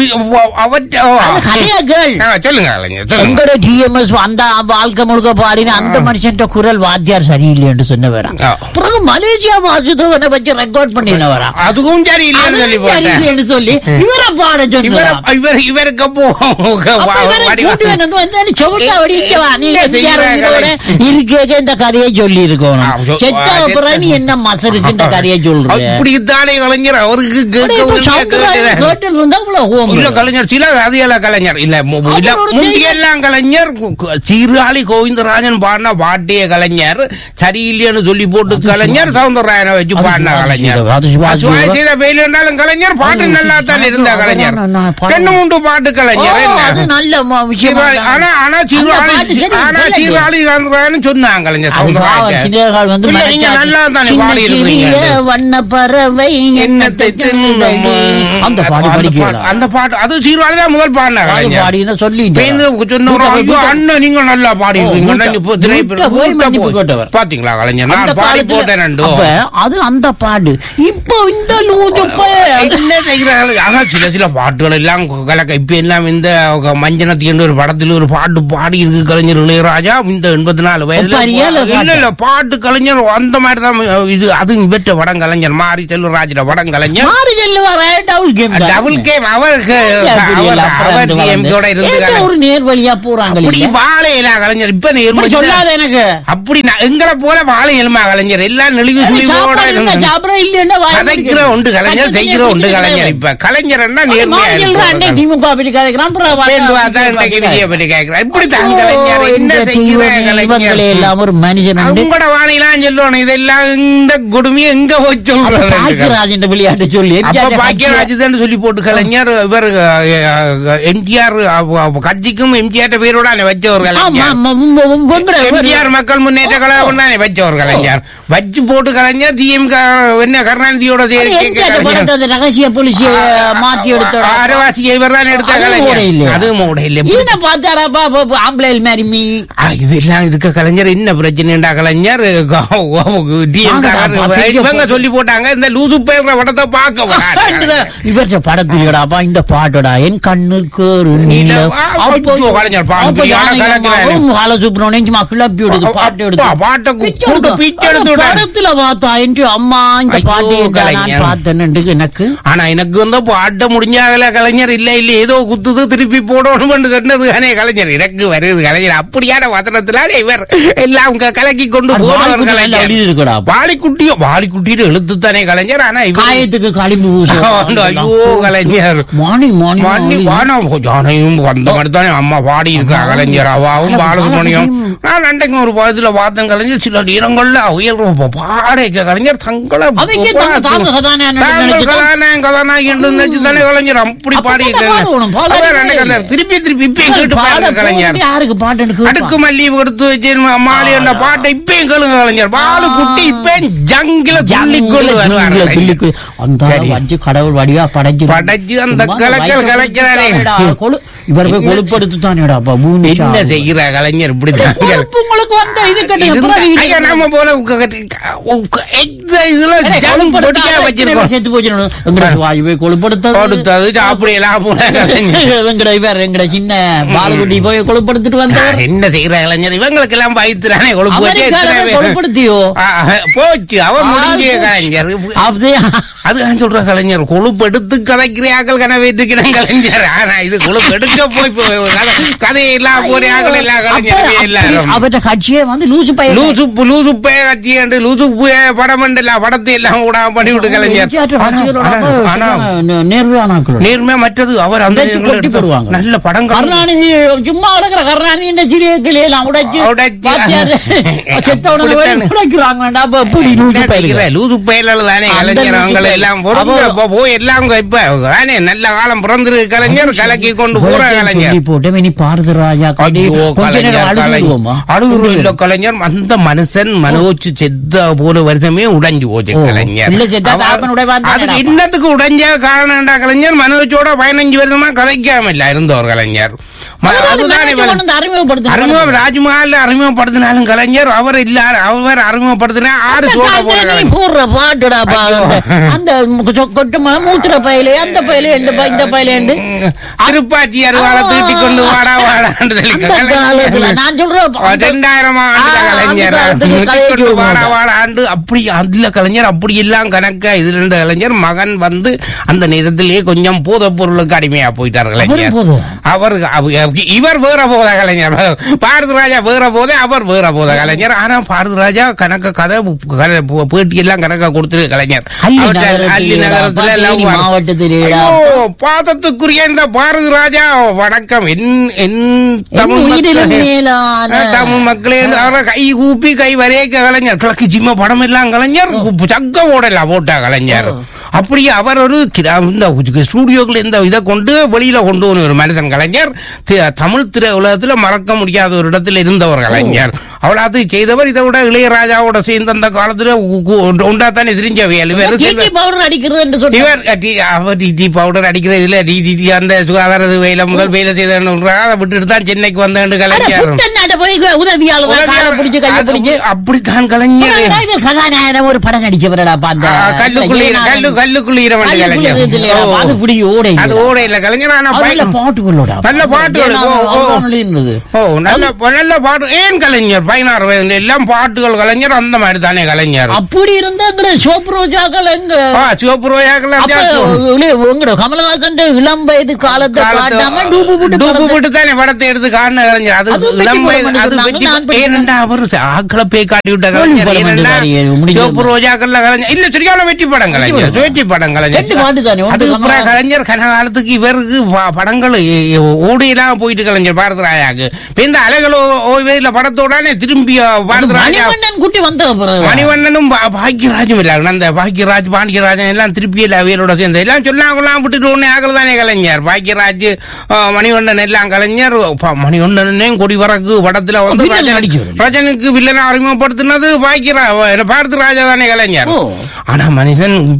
அவற்ற
கதையாக்கள்
சொல்லுங்க கலைஞர் சொல்லுங்க
எங்கட டிஎம்எஸ் அந்த வாழ்க்கை முழுக்க பாடின அந்த மனுஷன் குரல் வாத்தியார் சரியில்லை என்று சொன்னவரா
ஆ.
பிறகு மலேசியா வாசுதவனை வச்சு ரெக்கார்ட் பண்ணினவரா
அதுவும் சரி இல்லைன்னு சொல்லி போட்டேன்
சரியில்லைன்னு சொல்லி இவரை பாட
இவர
சொன்னாரா
இவர் இவருக்கு அப்போ
அப்ப இவரை கூட்டி வந்து வந்து அந்த செவுட்டா வடிக்கவா? நீ
என்ன
எம்ஜிஆர்
செய்யறாங்க?
உயிரோட இருக்கேக்க இந்த கதையை சொல்லி
ஆ,
இருக்கணும்
சொ-
செத்த
ஆ,
அப்புறம் நீ என்ன மசருக்கு இந்த கதையை சொல்ற
அப்படித்தானே கலைஞர் அவருக்கு கேட்க
இப்ப
உரிமையா
சவுந்தரராஜன்
கேட்குது.
கேட்டு இருந்தா இவ்வளவு ஹோம்
இல்ல கலைஞர் சில கதையில கலைஞர் இல்ல மு- மு- இல்ல
அவர் ஒரு
முந்தியெல்லாம் கலைஞர் கு- கு- சீர்காழி கோவிந்தராஜன் பாடின பாட்டிய கலைஞர் சரியில்லைன்னு சொல்லி போட்டு கலைஞர் சவுந்தரராயனை வச்சு
அது
பாடின
சிவாஜி
கலைஞர்
செய்த- அது சிவாஜி
சிவாஜி
செய்த-
செய்த பெயில் என்றாலும் கலைஞர் பாட்டு
அது
நல்லா தான் இருந்த
அது
கலைஞர்
நான் நான் பாடுவேன்.
ரெண்டு மூன்று பாட்டு கலைஞர்
ஓ,
என்ன?
அது நல்ல ம- விஷயமா
சீர்காழி-
தான்.
ஆனா ஆனா
அந்த
சீர்காழி
பாட்டு சரி,
ஆனா
சொல்லுங்க.
சீர்காழி சவுந்தரராயன் சொன்னாங்க கலைஞர்
அது பாவம்,
சவுந்தரராயன்
சின்னர்கள் வந்து
இல்ல, நீங்க
மனசாட்சி-
நல்லா தானே
சின்ன
பாடி இருக்கிறீங்க.
சிறிய வண்ணப் பறவை
என்னத்தை தின்னுதடி.
அந்த பாடு
அந்த
படிக்கலாம்
பாட்டு- அந்த பாட்டு அது சீர்காழி தான் முதல் பாடின கலைஞர்
பாடினா சொல்லிட்டு
பேருந்து சொன்னவரு, ஐயோ, அண்ணன் நீங்க நல்லா பாடிடுவீங்க.
ஓ,
நீங்க இப்போ
வீட்டை-
திரைப்பட-
வீட்டை போய்
வீட்டை
மன்னிப்பு
போய்.
கேட்டவர்.
பாத்தீங்களா கலைஞர்
அந்த
நான் பாடி
காலத்துல-
போட்டேன் ரெண்டு.
அப்ப அது அந்த பாடு இப்போ இந்த லூஜு
என்ன செய்கிறார்கள் ஆனா சில சில பாட்டுகள் எல்லாம் கலக்க இப்ப எல்லாம் இந்த மஞ்சனத்தி என்ற ஒரு படத்தில் ஒரு பாட்டு பாடி இருக்கு கலைஞர் இளையராஜா இந்த எண்பத்தி நாலு வயதுல
அப்ப ரியல்
இல்ல இல்ல பாட்டு கலைஞர் அந்த மாதிரி தான் இது அது இவற்ற படம் கலைஞர் மாரி செல்வராஜோட படம் கலைஞர்
மாறி செல்லுவாரா டபுள் கேம்
டபுள் கேம் அவருக்கு அவர் அவர் DMK யோட இருந்து கலை-
ஒரு நேர் வழியா போறாங்க
அப்படி
இல்லையா?
வாழையில கலைஞர் இப்ப
இப்படி
நேர்ம
சொல்லாத எனக்கு
அப்படி நான் எங்களை போல வாழை எலுமா கலைஞர் எல்லாம் நெளிவு சுழிவோட
சாப்பாடு இருந்தா
இருந்தாங்க.
சாப்பிட இல்லைன்னா வாய்
கதைக்கிற
முடிக்கணும்.
உண்டு கலைஞர்
கஷ்டத்தை
செய்கிற உண்டு
குடிக்க
கலைஞர்
தேவை.
இப்ப கலைஞர்னா
மாறி
நேர்மையா
செல்றா, அன்னை
இருப்பாங்க.
திமுக பற்றி கதைக்கிறான், அப்புறம் வா-
பேந்து பார்த்தா இன்றைக்கு விஜய பற்றி கேட்கிறார் இப்படித்தான்
ஐயோ,
கலைஞர் என்ன
இந்த
செய்கிற
தீவனி, இவங்களே
கலைஞர்
எல்லாம் ஒரு மனுஷன் உண்டு.
அவங்களோட வாணிலாம் சொல்லணும் இதெல்லாம் இந்த கொடுமையை எங்க போய்
அப்ப
சொல்றது
பாக்கியராஜன் விளையாட்டு சொல்லி
அப்ப
எம்ஜிஆர்
பாக்கியராஜ் தான் சொல்லி போட்டு கலைஞர் இவர் எம்ஜிஆர் கட்சிக்கும் எம்ஜிஆர் பேரோட வச்ச ஒரு
ஆமா,
கலைஞர்
ஆமா, உம், உம், உங்களோட ஒரு-
எம்ஜிஆர் மக்கள் முன்னேற்ற கழகம் தானே வச்ச ஒரு கலைஞர் வச்சு போட்டு கலைஞர் திமுக என்ன கருணாநிதியோட
அது
சேர்க்கை
எம்ஜிஆர்
கலைஞர்.
படத்தை அந்த ரகசிய போலீஸ் மாத்தி எடுத்த
அரவாசி இவர் தான் எடுத்த
அது
கலைஞர்
மூட இல்லையா?
அது மூட இல்லை
ஈன பார்த்தாராப்பா ஆம்பளை மாதிரி மீ
ஆ, இதெல்லாம் இருக்க கலைஞர் என்ன பிரச்சனைடா கலைஞர் டிஎம்
வாங்கடா, பாப்பா,
இவங்க சொல்லி போட்டாங்க இந்த லூசு பேர்ற படத்தை பார்க்க விடாது.
இவற்ற படத்துலடாப்பா இந்த பாட்டடா என் கண்ணுக்கு ஒரு நீலம்.
ஆ,
அப்போ-
ஐயோ, கலைஞர் பாட்டு
அப்போ
யாரை
ஜானகி
கலக்குறாரு?
அம்மாவும் பாலசுப்ரமணியம் சும்மா கிளப்பி விடுது பாட்டு எடுத்து
அப்பா, பாட்டை கு-
பிச்சை
கூட்டு
எடுத்து.
பிச்சை
அந்த
எடுத்து விடாது.
படத்துல பார்த்தா என்று அம்மா இந்த
ஐயோ,
பாட்டு என் நான்
கலைஞர்
பார்த்தேன்னு எனக்கு
ஆனா எனக்கு வந்து பாட்ட முடிஞ்சாகல கலைஞர் இல்ல இல்ல ஏதோ குத்துது திருப்பி போடணும் சொன்னது தானே கலைஞர் எனக்கு வருது கலைஞர் அப்படியான வசனத்தினால இவர் எல்லாம் க- கலக்கி கொண்டு
அது
போனவர்
வாலிக்குட்டி நல்லா
கலைஞர்
எழுதி இருக்குடா.
வாலிக்குட்டியோ வாலிக்குட்டின்னு எழுத்து தானே கலைஞர் ஆனா இவர்
காயத்துக்கு களிம்பு பூசுவாங்க.
ஐயோ கலைஞர்
மார்னிங் மார்னிங்
மணி வானம் ஜானையும் வந்த மாதிரி தானே அம்மா பாடி இருக்கா கலைஞர் அவாவும் பாலசுமணியும் நான் அன்றைக்கு ஒரு பதத்துல பார்த்தேன் கலைஞர் சில நேரங்கள்ல உயர் பாடைக்க கலைஞர் தங்களை
அவைக்கே தங்க- தாங்க கதாநாயகன்
தாங்கள்
நினைச்சு தான்.
கதாநாயகன் கதாநாயகன் என்று நினைச்சு தானே கலைஞர் அப்படி
அப்ப
பாடி
தான் பாடணும், பாடாதே
அவர் அன்னைக்கு அந்த
இல்லை.
திருப்பி திருப்பி இப்பயும் கேட்டு
பாட
பாருங்க கலைஞர்
போகுது, யாருக்கு பாட்டு எனக்கு
அடுக்கு மல்லி கொடுத்து வச்சு மாலை என்ற பாட்டை இப்பயும் கேளுங்க கலைஞர் பாலு குட்டி இப்பயும் ஜங்கில துள்ளி கொண்டு வருவார்
ஜங்குல
கலைஞர்.
துள்ளிக்கு அந்த
சரி.
வச்சு கடவுள் வடிவா படைச்சு
படைச்சு அந்த
சும்மா
கலக்கல்
வயித்தை
கலக்கிறாரே.
கொடுத்துட்டானேடா, கொழு இவர் போய் கொழுப்படுத்து தானேடா அப்பா பூமி
என்ன
சாவு.
செய்கிற கலைஞர் இப்படி
கொழுப்பு உங்களுக்கு வந்த இது கட்டுங்க
இருந்தா-
பிறகு இது
ஐயா, நம்ம போல உக்க- உக்க- உக்க- எக்ஸ- இதுல
ஏய்,
ஜம்
கொழுப்படுத்தா
பொடியா
எத்தனை
வச்சிருக்கோம்.
பேர் செத்து போச்சு எங்கட வாய் போய் கொழுப்படுத்தது
கொடுத்தது சாப்பிடலாம் போல கலைஞர்.
எங்கட இவர் எங்கட சின்ன பாலுகுட்டி போய் கொழுப்படுத்திட்டு வந்தவர்
என்ன செய்கிற கலைஞர் இவங்களுக்கு எல்லாம் பயத்துறானே கொழுப்பு வச்சு எத்தனை
அமெரிக்கால
பேர்?
கொழுப்படுத்தியோ
ஆ, ஆ, போச்சு அவன் முடிஞ்ச
ஆ,
கலைஞர்
அப்படியே
அதுதான் சொல்ற கலைஞர் கொழுப்பு எடுத்து கதைக்கிறாக்கள் கனவேற்றுக்கிறான் கலைஞர் ஆனா இது கொழுப்பு எடுக்க போய் போ- கதை- கதையெல்லாம் போறாக்கள் எல்லா கலைஞருமே எல்லாரும்
அவற்ற கட்சியே வந்து லூசு பையன்
லூசு லூசு பே கட்சி என்று லூசு பே படம் என்று எல்லாம் படத்தை எல்லாம் கூட பண்ணி விட்டு கலைஞர் ஆனா- ஆனா- ஆனா
நேர்மையானாக்கள்
நேர்மையா மற்றது அவர் அந்த
உடைச்சு
நேரங்கள்ல
கொட்டி
எடுத்த
போடுவாங்க.
நல்ல படங்கள்
கருணாநிதி சும்மா கிடக்குற கருணாநிதி இந்த சிறிய கிளியெல்லாம் உடைச்சு
உடைச்சு.
பாத்தியாரு? செத்த உடனே
அப்படித்தானே.
உடைக்கிறாங்க அப்ப எப்படி லூசு
என்ன
பையன்
செய்கிற? லூசு பயலால தானே
அந்த
கலைஞர்
லூசு
அவங்க
பயல்.
எல்லாம் பொறுங்க
அவ-
இப்ப போய் எல்லாம் இப்ப தானே நல்ல காலம் பிறந்திருக்கு கலைஞர் கலக்கி கொண்டு போற கலைஞர்
போட்டு இனி பாரதி ராஜா கண்டி
ஐயோ
கொஞ்ச நேரம்
கலைஞர்
அழுதுருவோமா?
அழுகுறோம் இல்ல கலைஞர் அந்த மனுஷன் மனோச்சு செத்த போன வருஷமே உடைஞ்சு போச்சு
ஓ,
கலைஞர்
இல்ல செத்தா
அவ-
தாப்பன் உடைவான் தானேடா.
அதுக்கு இன்னத்துக்கு உடைஞ்ச காரணம்டா கலைஞர் மனோஜோட பதினஞ்சு வருஷமா கதைக்காம இல்ல இருந்தவர் கலைஞர் ம-
அவர் அது
அதுதானே
மேனேஜ் கொண்டு வந்து அறிமுகப்படுத்தினாரு.
அறிமுகம் ராஜ்மஹால் அறிமுகப்படுத்தினாலும் கலைஞர் அவர் இல்ல அவர் அறிமுகப்படுத்தினா ஆறு சோழ போன
அந்த நீ
கலைஞர்
போடுற பாட்டுடா பா,
ஐயோ.
அந்த- அந்த கொ- கொட்டு ம- மூத்திர பயிலே அந்த பயிலே இந்த ப- இந்த பயிலேண்டு
திருப்பாச்சி அருவாளை தூட்டி கொண்டு வாடா வாடான்னு சொல்லி
அந்த காலத்துல
கலைஞர்
நான் சொல்றேன் அந்த-
ரெண்டாயிரம் ஆண்டு
ஆ,
கலைஞர்
அந்த காலத்துக்கு
நூத்தி
கதைக்கு
கொண்டு வாடா
வருவாங்க.
வாடா ஆண்டு அப்படி அதுல கலைஞர் அப்படி எல்லாம் கணக்கா இதுல இருந்த கலைஞர் மகன் வந்து அந்த நேரத்திலேயே கொஞ்சம் போதைப் பொருளுக்கு அடிமையா போயிட்டார் கலைஞர்
அவரும் போதை?
அவர் அவ- இவர் வேற போத கலைஞர் பாரதி ராஜா வேற போதே அவர் வேற போத கலைஞர் ஆனா பாரதி ராஜா கணக்க கதை கதை பு- பேட்டி எல்லாம் கணக்கா கொடுத்துரு கலைஞர்
அள்ளி
அவர்ட்ட
நகரத்திலேடா,
அள்ளி நகரத்துல love
தேனி
war.
மாவட்டத்திலேடா.
ஐயோ, பாதத்துக்குரிய இந்த பாரதி ராஜா வணக்கம் என் என் தமிழ்
என் உயிரிலும்
மக்களே.
மேலான
அஹ், தமிழ் மக்களே அவரை கை கூப்பி கை வரையக்க கலைஞர் கிழக்கு ஜிம்ம படம் எல்லாம் கலைஞர் சக்க ஓடலாம் போட்டா கலைஞர் அப்படியே அவர் ஒரு கிரா- இந்த ஸ்டூடியோக்குள்ள இந்த இதை கொண்டு வெளியில கொண்டு வந்த ஒரு மனிதன் கலைஞர் தி- தமிழ் திரை உலகத்துல மறக்க முடியாத ஒரு இடத்துல இருந்தவர் கலைஞர் அவ்வளவு செய்தவர் இதை விட இளையராஜாவோட சேர்ந்து அந்த காலத்துல உண்டா தானே தெரிஞ்சவையல் இவர்
டிடி
செல்வ-
பவுடர் அடிக்கிறது என்று சொன்னார்.
இவர் டி- அவர் டிடி பவுடர் அடிக்கிறது இல்ல டிடி அந்த சுகாதார வேலை முதல் வேலை செய்த அதை விட்டுட்டு தான் சென்னைக்கு வந்தேன்
அட,
கலைஞர்
புத்தன்னாட்ட போய் உதவியாளர் காலை பிடிச்சு கையை
அது
பிடிச்சு
அப்படித்தான் கலைஞர்
இவர் கதாநாயகன் ஒரு படம் நடிச்சவரடா அப்ப அந்த
ஆ, கல்லுக்குள்ள இரு- கல்லு கல்லுக்குள்ள ஈரமண்டு
கல்லுக்குள்ள
கலைஞர்
இருந்ததுலையா?
ஓ.
அது பிடி ஓட இல்ல.
அது ஓட இல்ல கலைஞர் ஆனா
அது நல்ல
பயன்
பாட்டுகளோட
நல்ல பாட்டுகள். ஓ, ஓ.
இருந்தது
ஓ நல்ல நல்ல பாட்டு ஏன் கலைஞர் பதினாறு வயதுல எல்லாம் பாட்டுகள் கலைஞர் அந்த மாதிரி தானே கலைஞர்
அப்படி இருந்தா எங்கட சோப் ரோஜாக்கள் எங்க
ஆ சிவப்பு ரோயாக்கள்
அப்ப இள- உங்களோட கமலஹாசன் இளம் வயது காலத்தை காட்டாம டூபு போட்டு
டூபு
படத்தை-
போட்டு தானே படத்தை எடுத்து காண கலைஞர் அது
அது வெற்றி
இளம்
படம்
வயது அது
சொன்னாங்க,
வெற்றி
நான் படிக்கிறேன்.
ஏனென்றா அவர் ஆக்களை போய் காட்டி விட்ட
தோல்வி
கலைஞர்
படம்
ஏனென்றா
என்று முடிஞ்சது.
சிவப்பு ரோஜாக்கள்ல கலைஞர் இல்ல சரியான வெற்றி படம் கலைஞர்
வெற்றி படம்.
வெற்றி படம்
ரெண்டு
கலைஞர்
பாட்டு தானே, ஒன்று
அதுக்கு அப்புறம்
கமலா-
கலைஞர் கனகாலத்துக்கு இவருக்கு ப- படங்கள் ஓடியெல்லாம் போயிட்டு கலைஞர் பாரத ராஜாக்கு இப்ப இந்த அலைகளோ ஓய்வதில் படத்தோடனே திரும்பி பாரத ராஜா
மணிவண்ணன் குட்டி வந்த பிறகு
மணிவண்ணனும் பா- பாக்யராஜும் இல்ல அந்த பாக்யராஜ் பாண்டியராஜன் எல்லாம் திருப்பி எல்லாம் அவியலோட சேர்ந்து எல்லாம் சொன்னாங்களாம் விட்டுட்டு ஒண்ணு ஆகல தானே கலைஞர் பாக்யராஜ் ஆ, மணிவண்ணன் எல்லாம் கலைஞர் ப- மணிவண்ணனையும் கொடி வரக்கு படத்துல வந்து
வில்லன்
ரஜன்-
நடிக்கிறவர்.
ரஜனுக்கு வில்லனை அறிமுகப்படுத்தினது பாக்யரா பாரதி ராஜா தானே கலைஞர்
ஓ.
ஆனா மனுஷன் இப்ப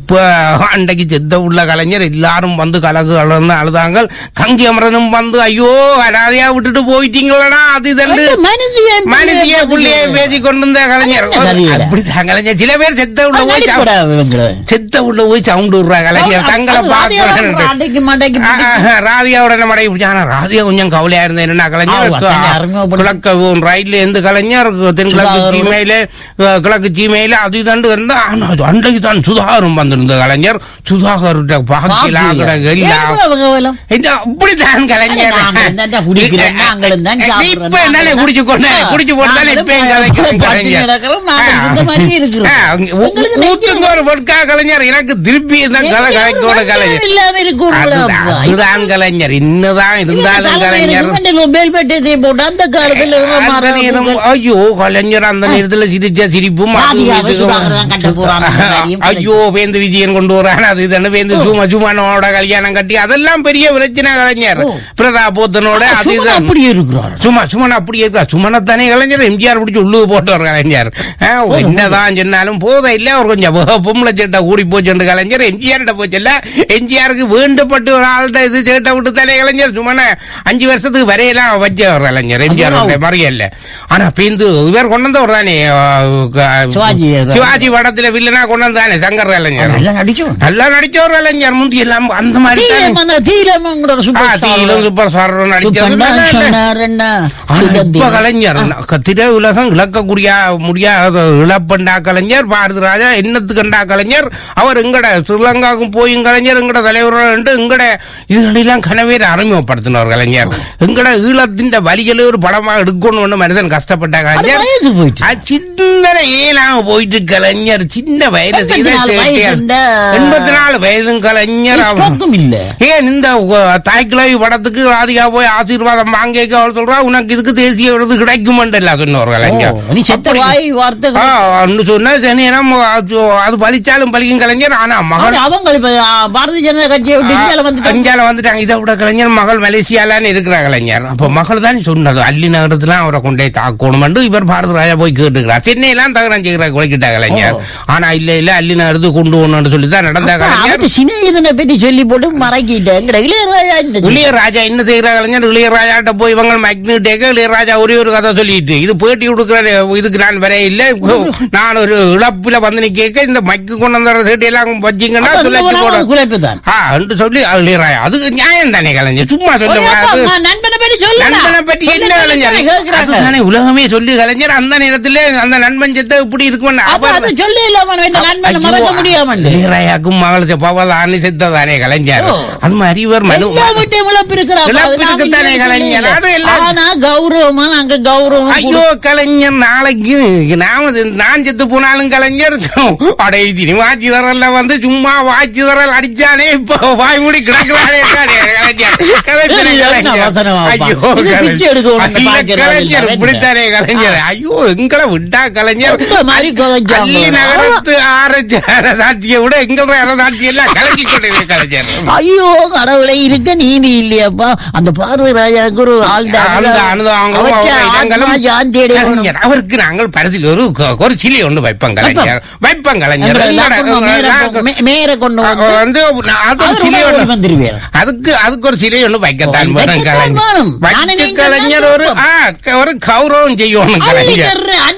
அன்றைக்கு செத்த உள்ள கலைஞர் எல்லாரும் வந்து கலகு கலந்து அழுதாங்க கங்கி அமரனும் வந்து ஐயோ அனாதையா விட்டுட்டு போயிட்டீங்களடா அது இதண்டு
மனுஷிய
மனுஷிய புள்ளைய பேசி கொண்டு இருந்த கலைஞர்
என்ன தெரியல.
அப்படிதான் கலைஞர் சில பேர் செத்த உள்ள போய் சவு-
நடிப்படா இவங்கள.
செத்த உள்ள போய் சவுண்ட் விடுறா கலைஞர் தங்களை
அது ராதிகாவோட
பார்க்க
அடைக்கு மண்டைக்கு
ராதியாவோட நம்ம இப்படி ஆனா ராதியா கொஞ்சம் கவலையா இருந்தேன் என்ன
ஆமா,
கலைஞர்
தன்னை அறிமுகப்படுத்தி-
கிழக்கு ரயில்ல இருந்து கலைஞர் தென்கிழக்கு
சுதாகர்.
சீமையில அஹ், கிழக்கு சீமையில அது இதண்டு இருந்தா ஆனா அது அன்றைக்கு தான் சுதாகரும் வந்திருந்த கலைஞர் சுதாகர்கிட்ட பாக்கிலா கிடக்கு எல்லாம்
ஏன் அவங்க வேலம்?
என்ன அப்படித்தான் கலைஞர்
நாங்க என்னடா குடிக்கிறோம், நாங்களும் தான் சாப்பிடுறோம்,
இப்ப என்னன்னு
நாங்களும்
குடிச்சு கொண்டு
தான்.
குடிச்சு போட்டு தானே
நாங்களும்
இப்ப கலைஞர்
பட்டினி
கலைஞர்
கிடக்கிறோம், நாங்களும் இந்த மாதிரி இருக்கிறோம்.
ஆ, அங்க ஊ-
உங்களுக்கு
ஊத்துக்கு ஒரு பொட்கா கலைஞர் எனக்கு திருப்பி இந்த கதை கலைக்கோட கலைஞர்
இல்லாம இருக்கிறோம்ல
அதுதான்,
அப்பா.
அதுதான் கலைஞர் இன்னதான் இருந்தாலும் கலைஞர்
மொபைல் பெட்டத்தை போட்டு அந்த காலத்துல இவங்க
அந்த
மாற
நேரம், ஐயோ கலைஞர் அந்த நேரத்துல சிரிச்ச சிரிப்பும் அது
ராதிகாவை
இதுக்கும்.
சுதாகர் தான் கட்ட போறாங்க, அந்த மாதிரியும்
ஐயோ வேந்து விஜயன் கொண்டு வரான் அது இதன்னு வேந்து சும்மா சும்மானோட கல்யாணம் கட்டி அதெல்லாம் பெரிய பிரச்சனை கலைஞர்
ஓ.
பிரதாபோத்தனோட அது
சும்மா
இதுதான்
அப்படியே இருக்கிறார்
சும்மா சும்மா அப்படியே இருக்கா சும்மா தானே கலைஞர் எம்ஜிஆர் பிடிச்சி உள்ளு போட்டு வர கலைஞர் ஆ, என்னதான் சொன்னாலும் போதும் இல்ல அவர் கொஞ்சம் பொ- பொம்பளை சேட்டை கூடி போச்சு கலைஞர் எம்ஜிஆர்கிட்ட போச்சுல்ல எம்ஜிஆருக்கு வேண்டப்பட்டு ஒரு ஆள்கிட்ட இது சேட்டை விட்டு தானே கலைஞர் சும்மா அஞ்சு வருஷத்துக்கு வரையெல்லாம் வச்சவர் கலைஞர் எம்ஜிஆர் மறியல்ல ஆனா பேந்து இவர் கொண்டு வந்தவர் தானே ஆ, க-
சிவாஜி.
சிவாஜி படத்துல வில்லனா கொண்டு வந்தானே சங்கர் கலைஞர்
நல்லா நடிச்சோம்
நல்லா நடிச்சவர் கலைஞர் முந்தி எல்லாம் அந்த மாதிரி தானே.
தீலம் அந்த தீலம் உங்களோட
ஆ,
சூப்பர்
தீயிலும் சூப்பர் ஸ்டார் நடிச்சது
சூப்பர்
நல்லா இல்ல.
சொன்னார் என்ன
ஆனா
சுகந்தி.
இப்ப கலைஞர் க- திரை உலகம் இழக்கக்கூடிய முடியாத இழப்பண்டா கலைஞர் பாரதி ராஜா என்னத்துக்கண்டா கலைஞர் அவர் எங்கட ஸ்ரீலங்காவுக்கும் போயும் கலைஞர் எங்கட தலைவர் எங்கட இதுகளெல்லாம் கனவேற அறிமுகப்படுத்தினவர் கலைஞர் எங்கட ஈழத்தின் வழிகளை ஒரு படமா எடுக்கணும்னு மனிதன் கஷ்டப்பட்ட
அது
கலைஞர்
வயசு போயிட்டு
ஆ, சிந்தனை ஏனாம போயிட்டு கலைஞர் சின்ன வயது செய்த
எண்பத்தி நாலு வயசு
சேட்டையார்.
இந்த-
எண்பத்தி நாலு வயதும் கலைஞர் அவர்
ஸ்ட்ரோக்கும் இல்ல
ஏன் இந்த தாய்க்கிழவி படத்துக்கு ராதிகா போய் ஆசீர்வாதம் வாங்க அவள் சொல்றா உனக்கு இதுக்கு தேசிய விருது கிடைக்குமெண்டல்ல சொன்னவர் கலைஞர்
ஓ, நீ செத்த
அப்படி-
வாய் வார்த்தை
ஆ, அன்னு சொன்னா சரி நேரம் அது அது பலிச்சாலும் பலிக்கும் கலைஞர் ஆனா மகள்
ஆனா அவங்க இப்ப ஆ, பாரதிய ஜனதா கட்சியை விட்டு இந்தியால வந்துட்டாங்க
அஞ்சால வந்துட்டாங்க இதை விட கலைஞர் மகள் மலேசியாலான்னு இருக்கிற கலைஞர் அப்ப மகள் தான் சொன்னது அள்ளி நகரத்துல அவரை கொண்டே தாக்கணும் இவர் பாரத ராஜா போய் கேட்டுக்கிறார் சென்னையெல்லாம் தகரம் செய்கிற குலைக்கிட்டா கலைஞர் ஆனா இல்ல இல்ல அள்ளி நகரத்துக்கு கொண்டு போகணும்னு சொல்லி தான் நடந்த கலைஞர்
அவருக்கு சிநேகிதனை பற்றி சொல்லி போட்டு மறக்கிட்டாங்க இளையராஜா இந்த
இளையராஜா என்ன செய்யற கலைஞர் இளையராஜாட்ட போய் இவங்க மக்னிட்டேக்க இளையராஜா ஒரே ஒரு கதை சொல்லிட்டு இது பேட்டி கொடுக்குற இதுக்கு நான் வர இல்ல நான் ஒரு இழப்புல வந்து நிக்க இந்த மைக்கு கொண்டு வந்த சீட்டு எல்லாம் வச்சிங்கன்னா சொல்லி போட
குலைப்பு தான்
ஆ என்று சொல்லி இளையராஜா அதுக்கு நியாயம் தானே கலைஞர் சும்மா சொல்ல கூடாது
நண்பனை பற்றி சொல்லு
நண்பனை பற்றி என்ன கலைஞர் அதுதானே உலகமே சொல்லி கலைஞர் அந்த நேரத்துல அந்த நண்பன் செத்த இப்படி இருக்கும் அவர்
சொல்லு இல்லாம நண்பனை மறக்க முடியாம
இளையராஜாக்கும் மகள் பவதானி செத்ததானே கலைஞர்
ஓ.
அது மாதிரி இவர் மனு
எல்லா வீட்டையும் இழப்பு இருக்கிறாங்க.
இழப்பு
அது நாங்க
இருக்குத்தானே
இல்லைன்னு
கலைஞர்.
சொல்லல.
அது எல்லாம்
ஆனா கௌரவமா நாங்க கௌரவம்
ஐயோ கலைஞர் நாளைக்கு நாம நான் செத்து போனாலும் கலைஞர் அடே தினி வாட்சி தரல வந்து சும்மா வாட்சி தரல் அடிச்சானே இப்ப வாய் மூடி கிடக்குறானே கலைஞர் கலைஞர்
இது என்ன
கலைஞர்
வசனமா அப்பா?
ஐயோ
இது
கலைஞர்.
பிச்சை எடுக்க உனக்கு
ஐயோ,
பாக்குறது
கலைஞர்
இல்ல.
இப்படித்தானே கலைஞர் ஐயோ எங்களை விட்டா கலைஞர்
இந்த மாதிரி கதைச்சாங்க.
அள்ளி நகரத்து ஆரஞ்சு அரசாட்சியை விட எங்களோட அரசாட்சி எல்லாம் கலக்கி கொண்டு கலைஞர்
ஐயோ கடவுளை இருக்க நீதி இல்லையாப்பா அந்த பார்வை ராஜாவுக்கு ஒரு ஆள்
அந்த அனுதாபங்களும் அவருடைய இடங்களும்
கலைஞர்
கலைஞர் அவருக்கு நாங்கள் பரிசில் ஒரு க- ஒரு சிலை ஒன்று வைப்போம் கலைஞர் வைப்போம் கலைஞர் எங்களோட-
மேயரை கொண்டு
அஹ்
வந்து
வந்து நான் அது ஒரு
அவர்
சிலை
உணவு
ஒன்று
வந்துருவார்
அதுக்கு அதுக்கு ஒரு சிலை ஒன்று வைக்கத்தான்
ஓ,
வேணும்
வைக்கத்தான்
கலைஞர்
வேணும்.
வச்சு
நானே நீங்க
கலைஞர் ஒரு ஆ, க- ஒரு கௌரவம் செய்யணும் கலைஞர்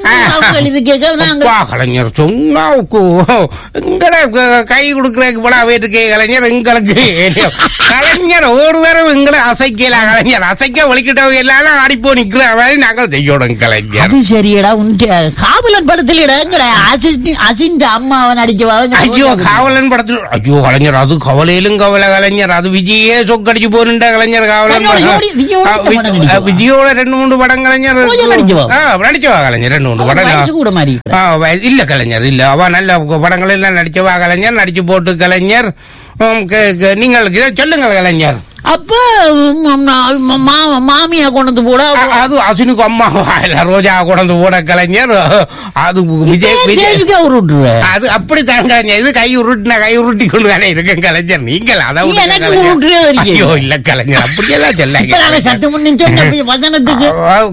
அப்பா கலைஞர் சொன்னா கு- எங்கட க- கை கொடுக்கறதுக்கு போல வேட்டுக்கே கலைஞர் எங்களுக்கு கலைஞர் ஒரு தடவை எங்களை அசைக்கல கலைஞர் அசைக்க ஒழிக்கிட்டவங்க எல்லாரும் அடிப்போ நிக்கிற மாதிரி நாங்கள் செய்யணும் கலைஞர்
அது சரியடா உன்ட்டு காவலன் படத்துல இடங்கட அசின் அம்மாவை நடிச்சவா
ஐயோ காவலன் படத்தில் ஐயோ கலைஞர் அது கவலையிலும் கவலை கலைஞர் அது விஜயே சொக்கடிச்சு போனுண்ட கலைஞர் காவலன்
தன்னோட
படம்.
ஜோடி- விஜயோட
ஆ, வி-
படம் நடிச்சவா?
விஜயோட ரெண்டு மூணு படம் கலைஞர்
கொஞ்சம் நடிச்சவா?
ஆ, நடிச்சவா கலைஞர் ரெண்டு மூணு படம்
வயசு கூட மாதிரி
ஆ, வய- இல்ல கலைஞர் இல்ல அவ நல்ல படங்கள் எல்லாம் நடிச்சவா கலைஞர் நடிச்சு போட்டு கலைஞர் உம், க- க- நீங்கள் இதை சொல்லுங்கள் கலைஞர்
அப்ப ம், நான் ம- மா- மாமியா கொண்டு வந்து போட
அ- அது அசினுக்கு அம்மா வாயில ரோஜா கொண்டு போட கலைஞர் அது விஜய் விஜய்
ஜெயிச்சுக்க ஒரு விட்டுருவ
அது அப்படித்தான் கலைஞர் இது கை உருட்டின கை உருட்டி கொண்டு தானே இருக்கு கலைஞர் நீங்கள் அதை
நீ
விடுங்க
எனக்கு
கலைஞர்.
உருட்டுறே இருக்கீங்க.
ஐயோ இல்ல கலைஞர் அப்படியெல்லாம்
இப்ப நாங்க
சொல்லாங்க
சத்து முன்னு சொன்ன போய் வசனத்துக்கு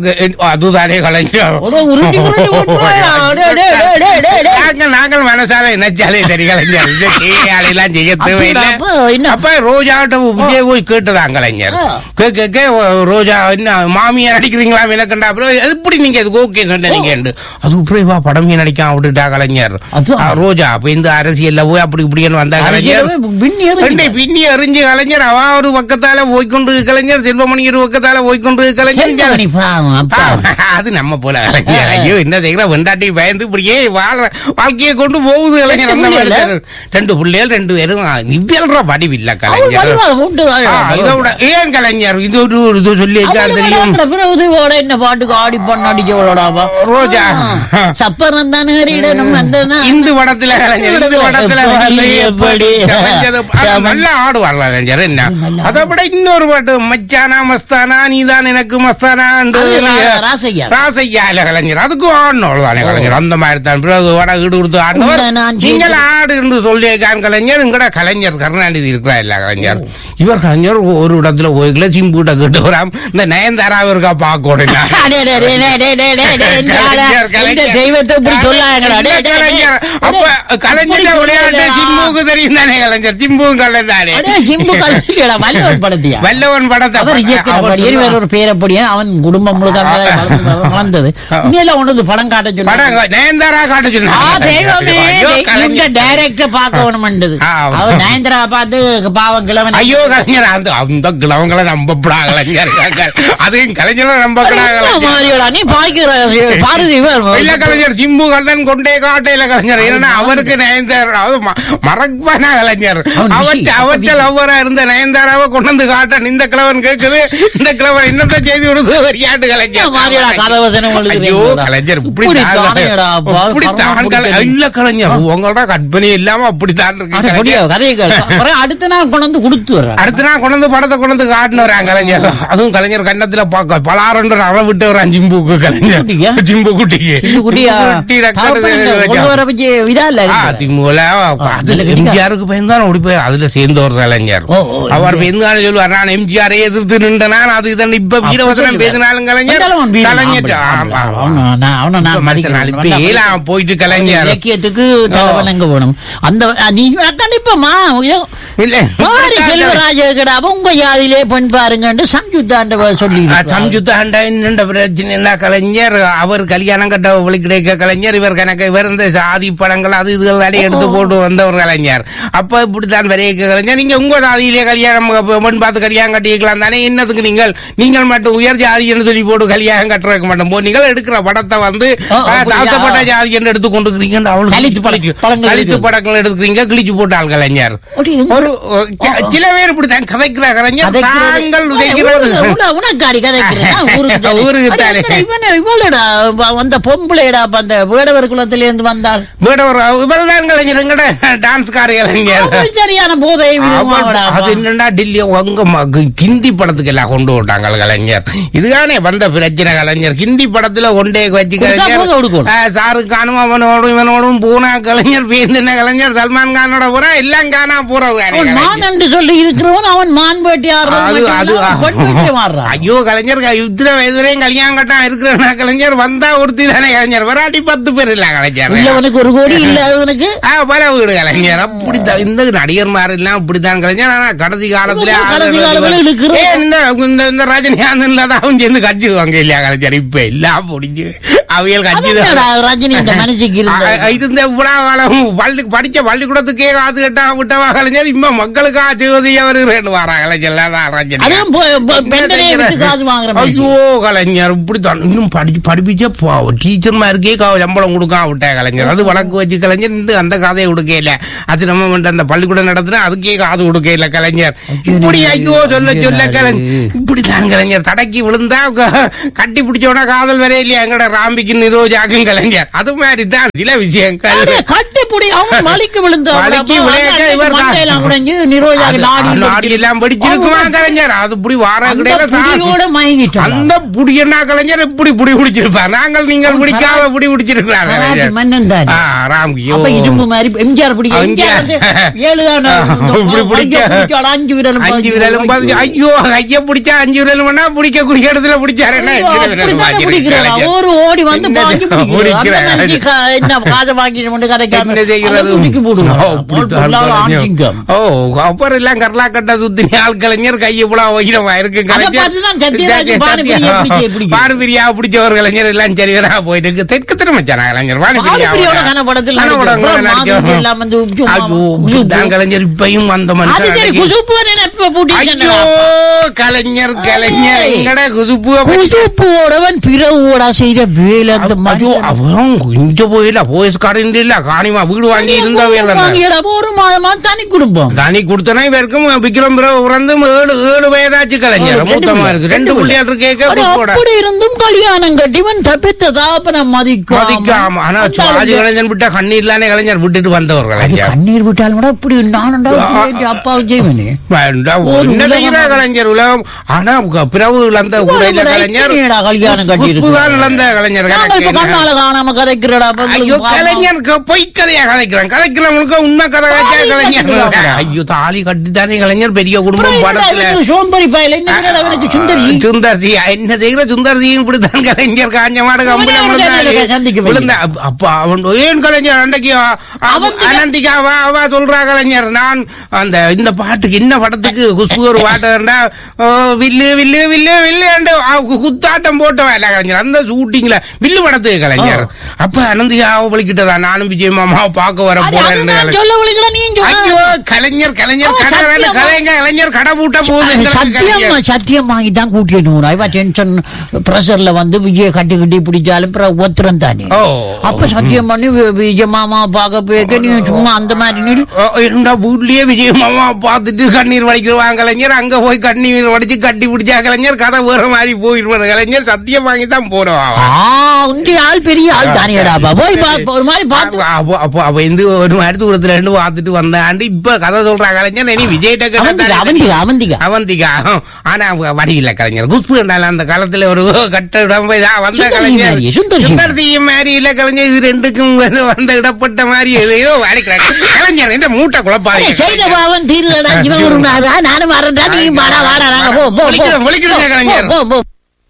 அதுதானே கலைஞர்
ஒரு உருட்டி உருட்டி விட்டுருவேடா. டேய், டேய், டேய், டேய், டேய், டேய்.
நாங்கள் நாங்கள் மனசால நினைச்சாலே சரி கலைஞர் இந்த செய்யாளெல்லாம் செய்ய தேவையில்லை
அப்ப என்ன?
அப்ப ரோஜாட்ட விஜய் போய் கேட்டுதான் கலைஞர்
ஆ.
கே- கே- கே, ரோஜா என்ன மாமியார் நடிக்கிறீங்களா எனக்குண்டா அப்புறம் எப்படி நீங்க இதுக்கு ஓகே சொன்னீங்க அது அப்புறம் வா படமே நடிக்காம விட்டுட்டா கலைஞர்
அதான்.
ஆ, ரோஜா அப்ப இந்த அரசியல்ல போய் அப்படி இப்படின்னு வந்தா கலைஞர்
அரசியலவே பின்னி எறிஞ்சிட்ட.
ரெண்டை பின்னி எறிஞ்சு கலைஞர் அவ ஒரு பக்கத்தால போய்க்கொண்டு கலைஞர் செல்வமணி ஒரு பக்கத்தால போய்க்கொண்டு கலைஞர்
செல்வமணி பாவம், அப்பா.
அது நம்ம போல கலைஞர் ஐயோ என்ன செய்யற வெண்டாட்டி பயந்து இப்படியே வாழ வாழ்க்கையை கொண்டு போகுது கலைஞர் அந்த மாதிரி
புள்ளைகள?
தான். ரெண்டு பிள்ளைகள் ரெண்டு பேரும் இவ்வியல்ற படிவில்ல
அவள்
கலைஞர்
வருவா, உண்டு தான்.
ஆ, இதை விட ஏன் கலைஞர் இது ஒரு ஒரு இது சொல்லி வச்சா
அவள்
தெரியும்
விளையாடுற பிறகு இதோட என்ன பாட்டுக்கு ஆடி பண்ண அடிக்கவளடாப்பா
ரோஜா.
சப்பரம் தானே ஹரிடனும் வந்தனா
இந்து படத்துல கலைஞர் இந்து படத்துல வந்து
எப்படி?
கலைஞது- ஆனா நல்லா ஆடுவார்ல கலைஞர் என்ன
நல்லா
அதை விட இன்னொரு பாட்டு மச்சானா மஸ்தானா நீதான் எனக்கு மஸ்தானா
அது ரா- ராசையா.
ராசையா இல்ல கலைஞர் அதுக்கும் ஆடணும் தானே கலைஞர் அந்த மாதிரி தான் பிறகு வட ஈடு கொடுத்து ஆடினவர்
உங்களை நான்
நீங்கள் ஆடு என்று சொல்லியிருக்கான் கலைஞர் இங்கட கலைஞர் கருணாநிதி இருக்கிறா இல்ல கலைஞர் இவர் கலைஞர் ஒரு இடத்துல போய்க்கல சிம்பூட்ட கேட்டு வராம இந்த நயன்தாராவை இருக்கா பார்க்கணும்
அடே, டே, டே, டே, டே, டே, டே, டே, இந்த ஆளா,
கலைஞர்,
இந்த
கலைஞர்.
தெய்வத்தை இப்படி சொல்லாங்கடா. டே, டே, டே,
கலைஞர். அப்ப கலைஞர்
இப்படி
விளையாட்டு
சொல்லலையா?
ஜிம்முக்கு தெரியும் தானே கலைஞர் ஜிம்மும் கலை தானே
அடே, ஜிம்பு கலைஞரா, வல்லவன் படத்தியா?
வல்லவன் படத்தை
அவர்
அவர்
இயக்குனபடி,
சொன்னா-
வேற ஒரு பேரப்படியா அவன் குடும்பம் முழுக்க அந்த வளர்ந்து- வளர்ந்தது உண்மையில உனது படம் காட்ட சொன்னாங்க.
படம் நயன்தாரா காட்ட
ஆ,
சொன்னாங்க.
தெய்வமே,
ஐயோ,
இந்த
கலைஞர்.
டைரக்டர் பார்க்க வேணுமென்றது.
ஆ, ஆமா.
அவர் நயன்தாரா பார்த்து பாவம் கிழவன்
ஐயோ கலைஞர் அந்த அந்த கிழவங்களை நம்பப்படா கலைஞர் அதையும் கலைஞரை நம்பப்படா
என்ன
கலைஞர்
மாதிரியோடா, நீ பாய்க்கிற பாரதி இவர்.
இல்ல கலைஞர் ஜிம்பு கண்ணன் கொண்டே காட்டையில கலைஞர் ஏன்னா அவருக்கு நயன்தாரா அது ம- மறப்பானா கலைஞர்
அவன்
அவற்ற
busy,
அவற்ற
busy.
லவ்வரா இருந்த நயன்தாராவை கொண்டு வந்து காட்ட இந்த கிழவன் கேக்குது இந்த கிழவன் என்னத்த செய்தி விடுது தெரியாட்டு
என்ன
கலைஞர்
மாதிரியோடா கதவசனம்
ஐயோ
எழுதுறீங்களா?
கலைஞர் இப்படி
இப்படி
தான்
தானேடா, அப்பா,
இப்படி தான்
கர்மம்
கலை-
பிடிச்சது.
இல்ல கலைஞர் உங்களோட கற்பனை இல்லாம அப்படித்தான்
அட,
இருக்கு
முடியா,
கலைஞர்
கதையை கேளு. அப்புறம் அடுத்த நாள் கொண்டு வந்து கொடுத்து வர்றாங்க.
அடுத்த நாள் கொண்டு வந்து படத்தை கொண்டு வந்து காட்டினு வராங்க கலைஞர் அதுவும் கலைஞர் கண்ணத்துல பாக்க பலாரண்டு அளவு விட்டு வரான் ஜிம்புக்கு கலைஞர்
குட்டியா?
ஜிம்பு குட்டிக்கு
இந்த குட்டியா,
குட்டி ரெக்கார்டு
தகப்பனுக்கு
வச்சா.
கொண்டு வர பத்தி இதா இல்ல
ஆ,
இருக்கு.
திமுகல அதுல
நல்ல கடிகாரம்.
எம்ஜிஆருக்கு பயந்தான் ஓடி போய் அதுல சேர்ந்த ஒரு கலைஞர்
ஓ, ஓ,
அவர்
எம்ஜிஆர்.
பயந்தான சொல்லுவார் நான் எம்ஜிஆரை எதிர்த்து நின்றனான் அது இதன் இப்ப வீரவசனம்
சொல்லுவார்.
பேசினாலும் கலைஞர்
வந்தாலும் அவன் வீரன்.
கலைஞர்
ஆம்பளை,
ஆமா,
ஆம்பளை.
ஆமா.
அவனை நான் அவனை நான்
இப்ப மனுஷன்
மதிக்கிறேன்.
இப்ப
நல்லா
ஏலாம் போயிட்டு கலைஞர்
இலக்கியத்துக்கு தலைவன் எங்க போகணும் அந்த நீ கண்டிப்பாமா
இல்ல
மாரி செல்வராஜா உங்க யாதிலே பெண் பாருங்கன்னு சம்யுத்தாண்ட சொல்லி
சம்யுத்தாண்ட என்னென்ன பிரச்சனை என்ன கலைஞர் அவர் கல்யாணம் கட்ட வழி கிடைக்க கலைஞர் இவர் கணக்கு இவர் இந்த சாதி படங்கள் அது இதுகள் நிறைய எடுத்து போட்டு வந்த ஒரு கலைஞர் அப்ப இப்படித்தான் வரைய கலைஞர் நீங்க உங்க சாதியிலே கல்யாணம் பெண் பார்த்து கல்யாணம் கட்டிக்கலாம் தானே என்னதுக்கு நீங்கள் நீங்கள் மட்டும் உயர் ஜாதி என்று சொல்லி போட்டு கல்யாணம் கட்டுறதுக்கு மட்டும் போ நீங்கள் எடுக்கிற படத்தை வந்து
ஓ,
ஆ,
அப்படியா?
தாழ்த்தப்பட்ட ஜாதி என்று எடுத்து கொண்டு இருக்கிறீங்க அவளுக்கு
கழித்து படம், படங்கள்
கழித்து
இருக்கு.
படங்கள் எடுக்கிறீங்க கிழிச்சு போட்டாள் கலைஞர் ஒரு சில பேர் இப்படித்தான் கதைக்கிற கலைஞர் தாங்கள் உதைக்கிறது
உனக்காரி கதைக்கிறேன் ஊருக்கு
ஊருக்கு
தானே.
தானே.
அட, இவன் இவளடா வந்த பொம்பளைடா அப்ப அந்த வேடவர் குலத்தில இருந்து வந்தாள்
வீட ஒரு இவர்தான் கலைஞர் எங்கட டான்ஸ்கார கலைஞர்
அவள் சரியான போதை
அவள் அது என்னன்னா டெல்லி அங்க ம- ஹிந்தி படத்துக்கு எல்லாம் கொண்டு விட்டாங்க கலைஞர் இதுதானே வந்த பிரச்சனை கலைஞர் ஹிந்தி படத்துல கொண்டே வச்சு
கொடுத்தா போதும்,
கலைஞர்
கொடுக்கணும்.
ஆ, ஷாருக் கானும் அவனோடும் இவனோடும் பூனா கலைஞர் பேந்தின கலைஞர் சல்மான் கானோட பூரா எல்லாம் காணா போறது
அவன் மான் என்று சொல்லி இருக்கிறவன் அவன் மான் வேட்டி
அது அது
ஆடுறான்
ஐயோ கலைஞர் க- இத்தனை வயசுலயும் கல்யாணம் கட்டம் இருக்கிற கலைஞர் வந்தா ஒருத்தி தானே கலைஞர் வராட்டி பத்து பேர் இல்ல கலைஞர்
உள்ளவனுக்கு ஒரு கோடி இல்லாதவனுக்கு
ஆ, பல வீடு கலைஞர் அப்படித்தான் இந்த நடிகர்மார் எல்லாம் அப்படித்தான் கலைஞர் ஆனா கடைசி காலத்துல
கடைசி காலத்துல இழுக்கிறோம்.
ஏ, இந்த இந்த இந்த ரஜினிகாந்த் இல்லாதான் சேர்ந்து கட்சிடுவாங்க இல்லையா கலைஞர் இப்ப எல்லாம் முடிஞ்சு அவியல் கட்சி
அதென்னடா ரஜினி இந்த மனுஷிக்கு இருந்த
இது இந்த இவ்வளவு காலம் பள்ளி படிச்ச பள்ளிக்கூடத்துக்கே காசு கட்டா விட்டவா கலைஞர் இப்ப மக்களுக்கு ஆச்சுவதியா வருகிறேன் வரா கலைஞர் தான் ரஜினி
அதுவும் போ- போ- பெண்டனே விட்டு காசு வாங்குற மனுஷன்.
ஐயோ கலைஞர் இப்படித்தான் இன்னும் படிச்சு படிப்பிச்ச டீச்சர் மாதிரிக்கே கா- சம்பளம் கொடுக்காம விட்டேன் கலைஞர் அது வழக்கு வச்சு கலைஞர் இந்த அந்த கதையை கொடுக்க இல்ல அது நம்ம வந்து அந்த பள்ளிக்கூடம் நடத்தினா அதுக்கே காது கொடுக்க இல்ல கலைஞர் இப்படி ஐயோ சொல்ல சொல்ல கலைஞர் இப்படித்தான் கலைஞர் தடக்கி விழுந்தா க- கட்டி பிடிச்சோட காதல் வரைய இல்லையா எங்கட ராம்பிக்கு நிரோஜாக்கும் கலைஞர் அது மாதிரி தான் சில விஷயங்கள்
அடே, கட்டிப்புடி அவன் வலிக்கு விழுந்த
வழுக்கி விழ கேட்க இவர் தான்.
மண்டையெல்லாம் உடைஞ்சு நிரோஜாக்கு
அது-
நாடி
நாடி எல்லாம் படிச்சிருக்குமா கலைஞர் அது புடி வார
அந்த
கிடையில தான்
புடியோட மயங்கிட்டான்
அந்த புடி என்ன கலைஞர் இப்படி புடி பிடிச்சிருப்பார் நாங்கள் நீங்கள் பிடிக்காத புடி பிடிச்சிருக்கிறார்
கராட்டி
கலைஞர்
மன்னன் தான்
ஆ, ராம்கி
அப்ப இரும்பு மாதிரி எம்ஜிஆர் பிடிக்க
அவங்க-
எம்ஜிஆர் வந்து ஏழு தானே
இப்படி பிடிக்க.
அஞ்சு விரலும்
அஞ்சு
பாஞ்சு
விரலும் பாஞ்சு, ஐயோ கைய பிடிச்சா அஞ்சு விரலும் வேணா பிடிக்கக்கூடிய இடத்துல பிடிச்சாரு என்ன
ஐயோ,
எத்தனை விரல்
அப்படித்தானே
பாக்கி இருக்கு
பிடிக்கிறாரா?
கலைஞர்?
ஒரு ஓடி வந்து
என்ன
பாஞ்சு பிடிக்கிறாரு.
பிடிக்கிறாரு.
அந்த மாதிரி கா- என்ன காதை வாங்கிட்டு கொண்டு கதைக்காம
என்ன செய்கிறது?
அதை பிடிக்கி போடுவாரு.
ஓ, பிடித்தான்
பொல்லாத
கலைஞர்.
ஆஞ்சிங்கம்.
ஓ, அப்புறம் எல்லாம் கரலா கட்ட சுத்தி ஆள் கலைஞர் கையை புலா வைக்கிறவா இருக்கு
அதை பார்த்துதான் சத்யராஜ் பானுபிரியா பிடிக்க பிடிக்கும்.
பானுபிரியா பிடிச்ச ஒரு கலைஞர் எல்லாம் சரி வரா போயிட்டு இருக்கு. தெற்கு திருமச்சானா கலைஞர்
பானுபிரியோட
பானுபிரியா
கனப்படத்தில்
கனப்படங்களை
நடிச்சவர்.
நடிச்சவர்.
மாதிரி எல்லாம் வந்து சும்மா
ஐயோ
குசுப்பு.
தான் கலைஞர் இப்பயும் வந்த
அது
மனுஷன்
சரி,
அன்னைக்கு-
குசுப்பு நினைப்ப பூட்டிட்டேன்
ஐயோ கலைஞர் கலைஞர்
ஏய்.
எங்கட குசுப்பு
குசுப்போடவன் பிறவோட செய்த வேலை அந்த மாதிரி
ஐயோ அவன் இங்க போயில போயஸ்காரன் இல்ல காணிமா வீடு வாங்கி இருந்த வேலை
வாங்கியடா, ஒரு மாதமா தனி குடும்பம்
தனி கொடுத்தனா இவருக்கும் விக்ரம் பிறகு பிறந்து ஏழு ஏழு வயதாச்சு கலைஞர்
ரெண்டு
மூத்தமா
பிள்ளை,
இருக்கு
ரெண்டு
ரெண்டு
பிள்ளை.
பிள்ளையார் இருக்கேக்க
அட,
குப்போட
அப்படி இருந்தும் கல்யாணம் கட்டிவன் தப்பித்த தாப்பன மதிக்காம
மதிக்காம ஆனா
அந்த
சுவாஜி
ஆளுங்க-
கலைஞன் விட்டா கண்ணீர்லானே கலைஞர் விட்டுட்டு வந்தவர்
அது
கலைஞர்
கண்ணீர் விட்டாலும் கூட இப்படி நானுண்டா இப்படி அப்பாவை செய்வனே
வேண்டாம்,
ஒரு
என்ன
உலகம்
செய்யறா கலைஞர் உலகம் ஆனா க- பிறகு இழந்த கூட இல்ல
இவ்வளவு
கலைஞர்
ஐக்கியடா கல்யாணம் கட்டி
குஷ்புதான் இழந்த கலைஞர்
நாங்க இப்ப
கணக்கு என்ன?
கண்ணால காணாம கதைக்கிறடா அப்ப
ஐயோ
உங்களுக்கு பாவம்.
கலைஞருக்கு பொய் கதையா கதைக்கிறான் கதைக்கிறவங்களுக்கு உண்மை கதை கதைச்சா
தாலி
கலைஞர்
கட்டிக்கிறாங்க.
ஐயோ தாலி கட்டித்தானே கலைஞர் பெரிய
அப்புறம்
குடும்பம்
என்னடா
படத்துல
இவனுக்கு சோம்பேறி பயல என்ன செய்யறது அவனுக்கு சுந்தரி
சுந்தர்ஜி என்ன செய்கிற சுந்தர்ஜியும் இப்படித்தான் கலைஞர் காஞ்ச மாடு கம்பளம்
அவனே
விழுந்தாரு.
அவனை சந்திக்க வைக்கல.
விழுந்தா அப்ப- அப்ப அவன் ஏன் கலைஞர் அன்றைக்கு அ- அ-
அவன்
அனந்திகா வா வா சொல்றா கலைஞர் நான் அந்த இந்த பாட்டுக்கு என்ன படத்துக்கு குஷ்பு ஒரு பாட்டு வேண்டா ஓ, வில்லு வில்லு வில்லு வில்லு என்று அவ குத்தாட்டம் போட்டவன் இல்ல கலைஞர் அந்த ஷூட்டிங்ல வில்லு படத்துக்கு கலைஞர் அப்ப அனந்திகா வலிக்கிட்டதா நானும் விஜய் மாமாவை பார்க்க வர
அது
போறேன்
அதுதான்
கலைஞர்.
சொல்ல விழுக்கல நீ
ஐயோ கலைஞர் கலைஞர்
அவன்
கதை வேலை
சத்தியமா-
கலைங்க கலைஞர் கடை பூட்ட போகுது எங்களுக்கு
சத்தியம்
கலைஞர்.
சத்தியம் வாங்கி தான் கூட்டிட்டு நூறு இவ டென்ஷன் பிரஷர்ல வந்து விஜய கட்டி கட்டி பிடிச்சாலும் பிறகு ஒத்துரம் தானே
ஓ.
அப்ப சத்தியம் பண்ணி வி- விஜய மாமா பார்க்க போய் நீ சும்மா அந்த மாதிரி நில்
ஓ, என்னடா வீட்லயே விஜய் மாமா பார்த்துட்டு கண்ணீர் வடிக்கிறவாங்க கலைஞர் அங்க போய் கண்ணீர் வடிச்சு கட்டி பிடிச்சா கலைஞர் கதை வேற மாதிரி போயிடுவாரு கலைஞர் சத்தியம் வாங்கி தான் போறோம்
ஆ உண்டி ஆள் பெரிய ஆள் தானேடா போய் பா- ஒரு மாதிரி பார்த்து
அப்போ அப்போ அப்ப இந்த ஒரு மாதிரி தூரத்துல இருந்து பார்த்துட்டு வந்தாண்டு இப்ப கதை சொல்றா கலைஞர் இனி விஜய்கிட்ட
அவந்திகா
கேட்டா
அவந்திகா அவந்திகா
அவந்திகா ஆனா அவங்க வடியில கலைஞர் குஷ்பு என்றால அந்த காலத்துல ஒரு கட்டிடம் போய் தான் வந்த
சுந்தரி
கலைஞர்
மாதிரி, சுந்தரி.
சுந்தர்சியும் மாதிரி இல்ல கலைஞர் இது ரெண்டுக்கும் வந்து வந்த இடப்பட்ட மாதிரி ஏதோ அடிக்கிறாங்க கலைஞர் இந்த மூட்டை குழப்பாங்க
செய்த பாவம் தீருதடா சிவகுருநாதா நானும் வரேன்டா நீ வாடா வாடா நாங்க போ போ, போ
விழிக்கிறோம், விழிக்கிறோங்க,
போ,
கலைஞர்.
போ போ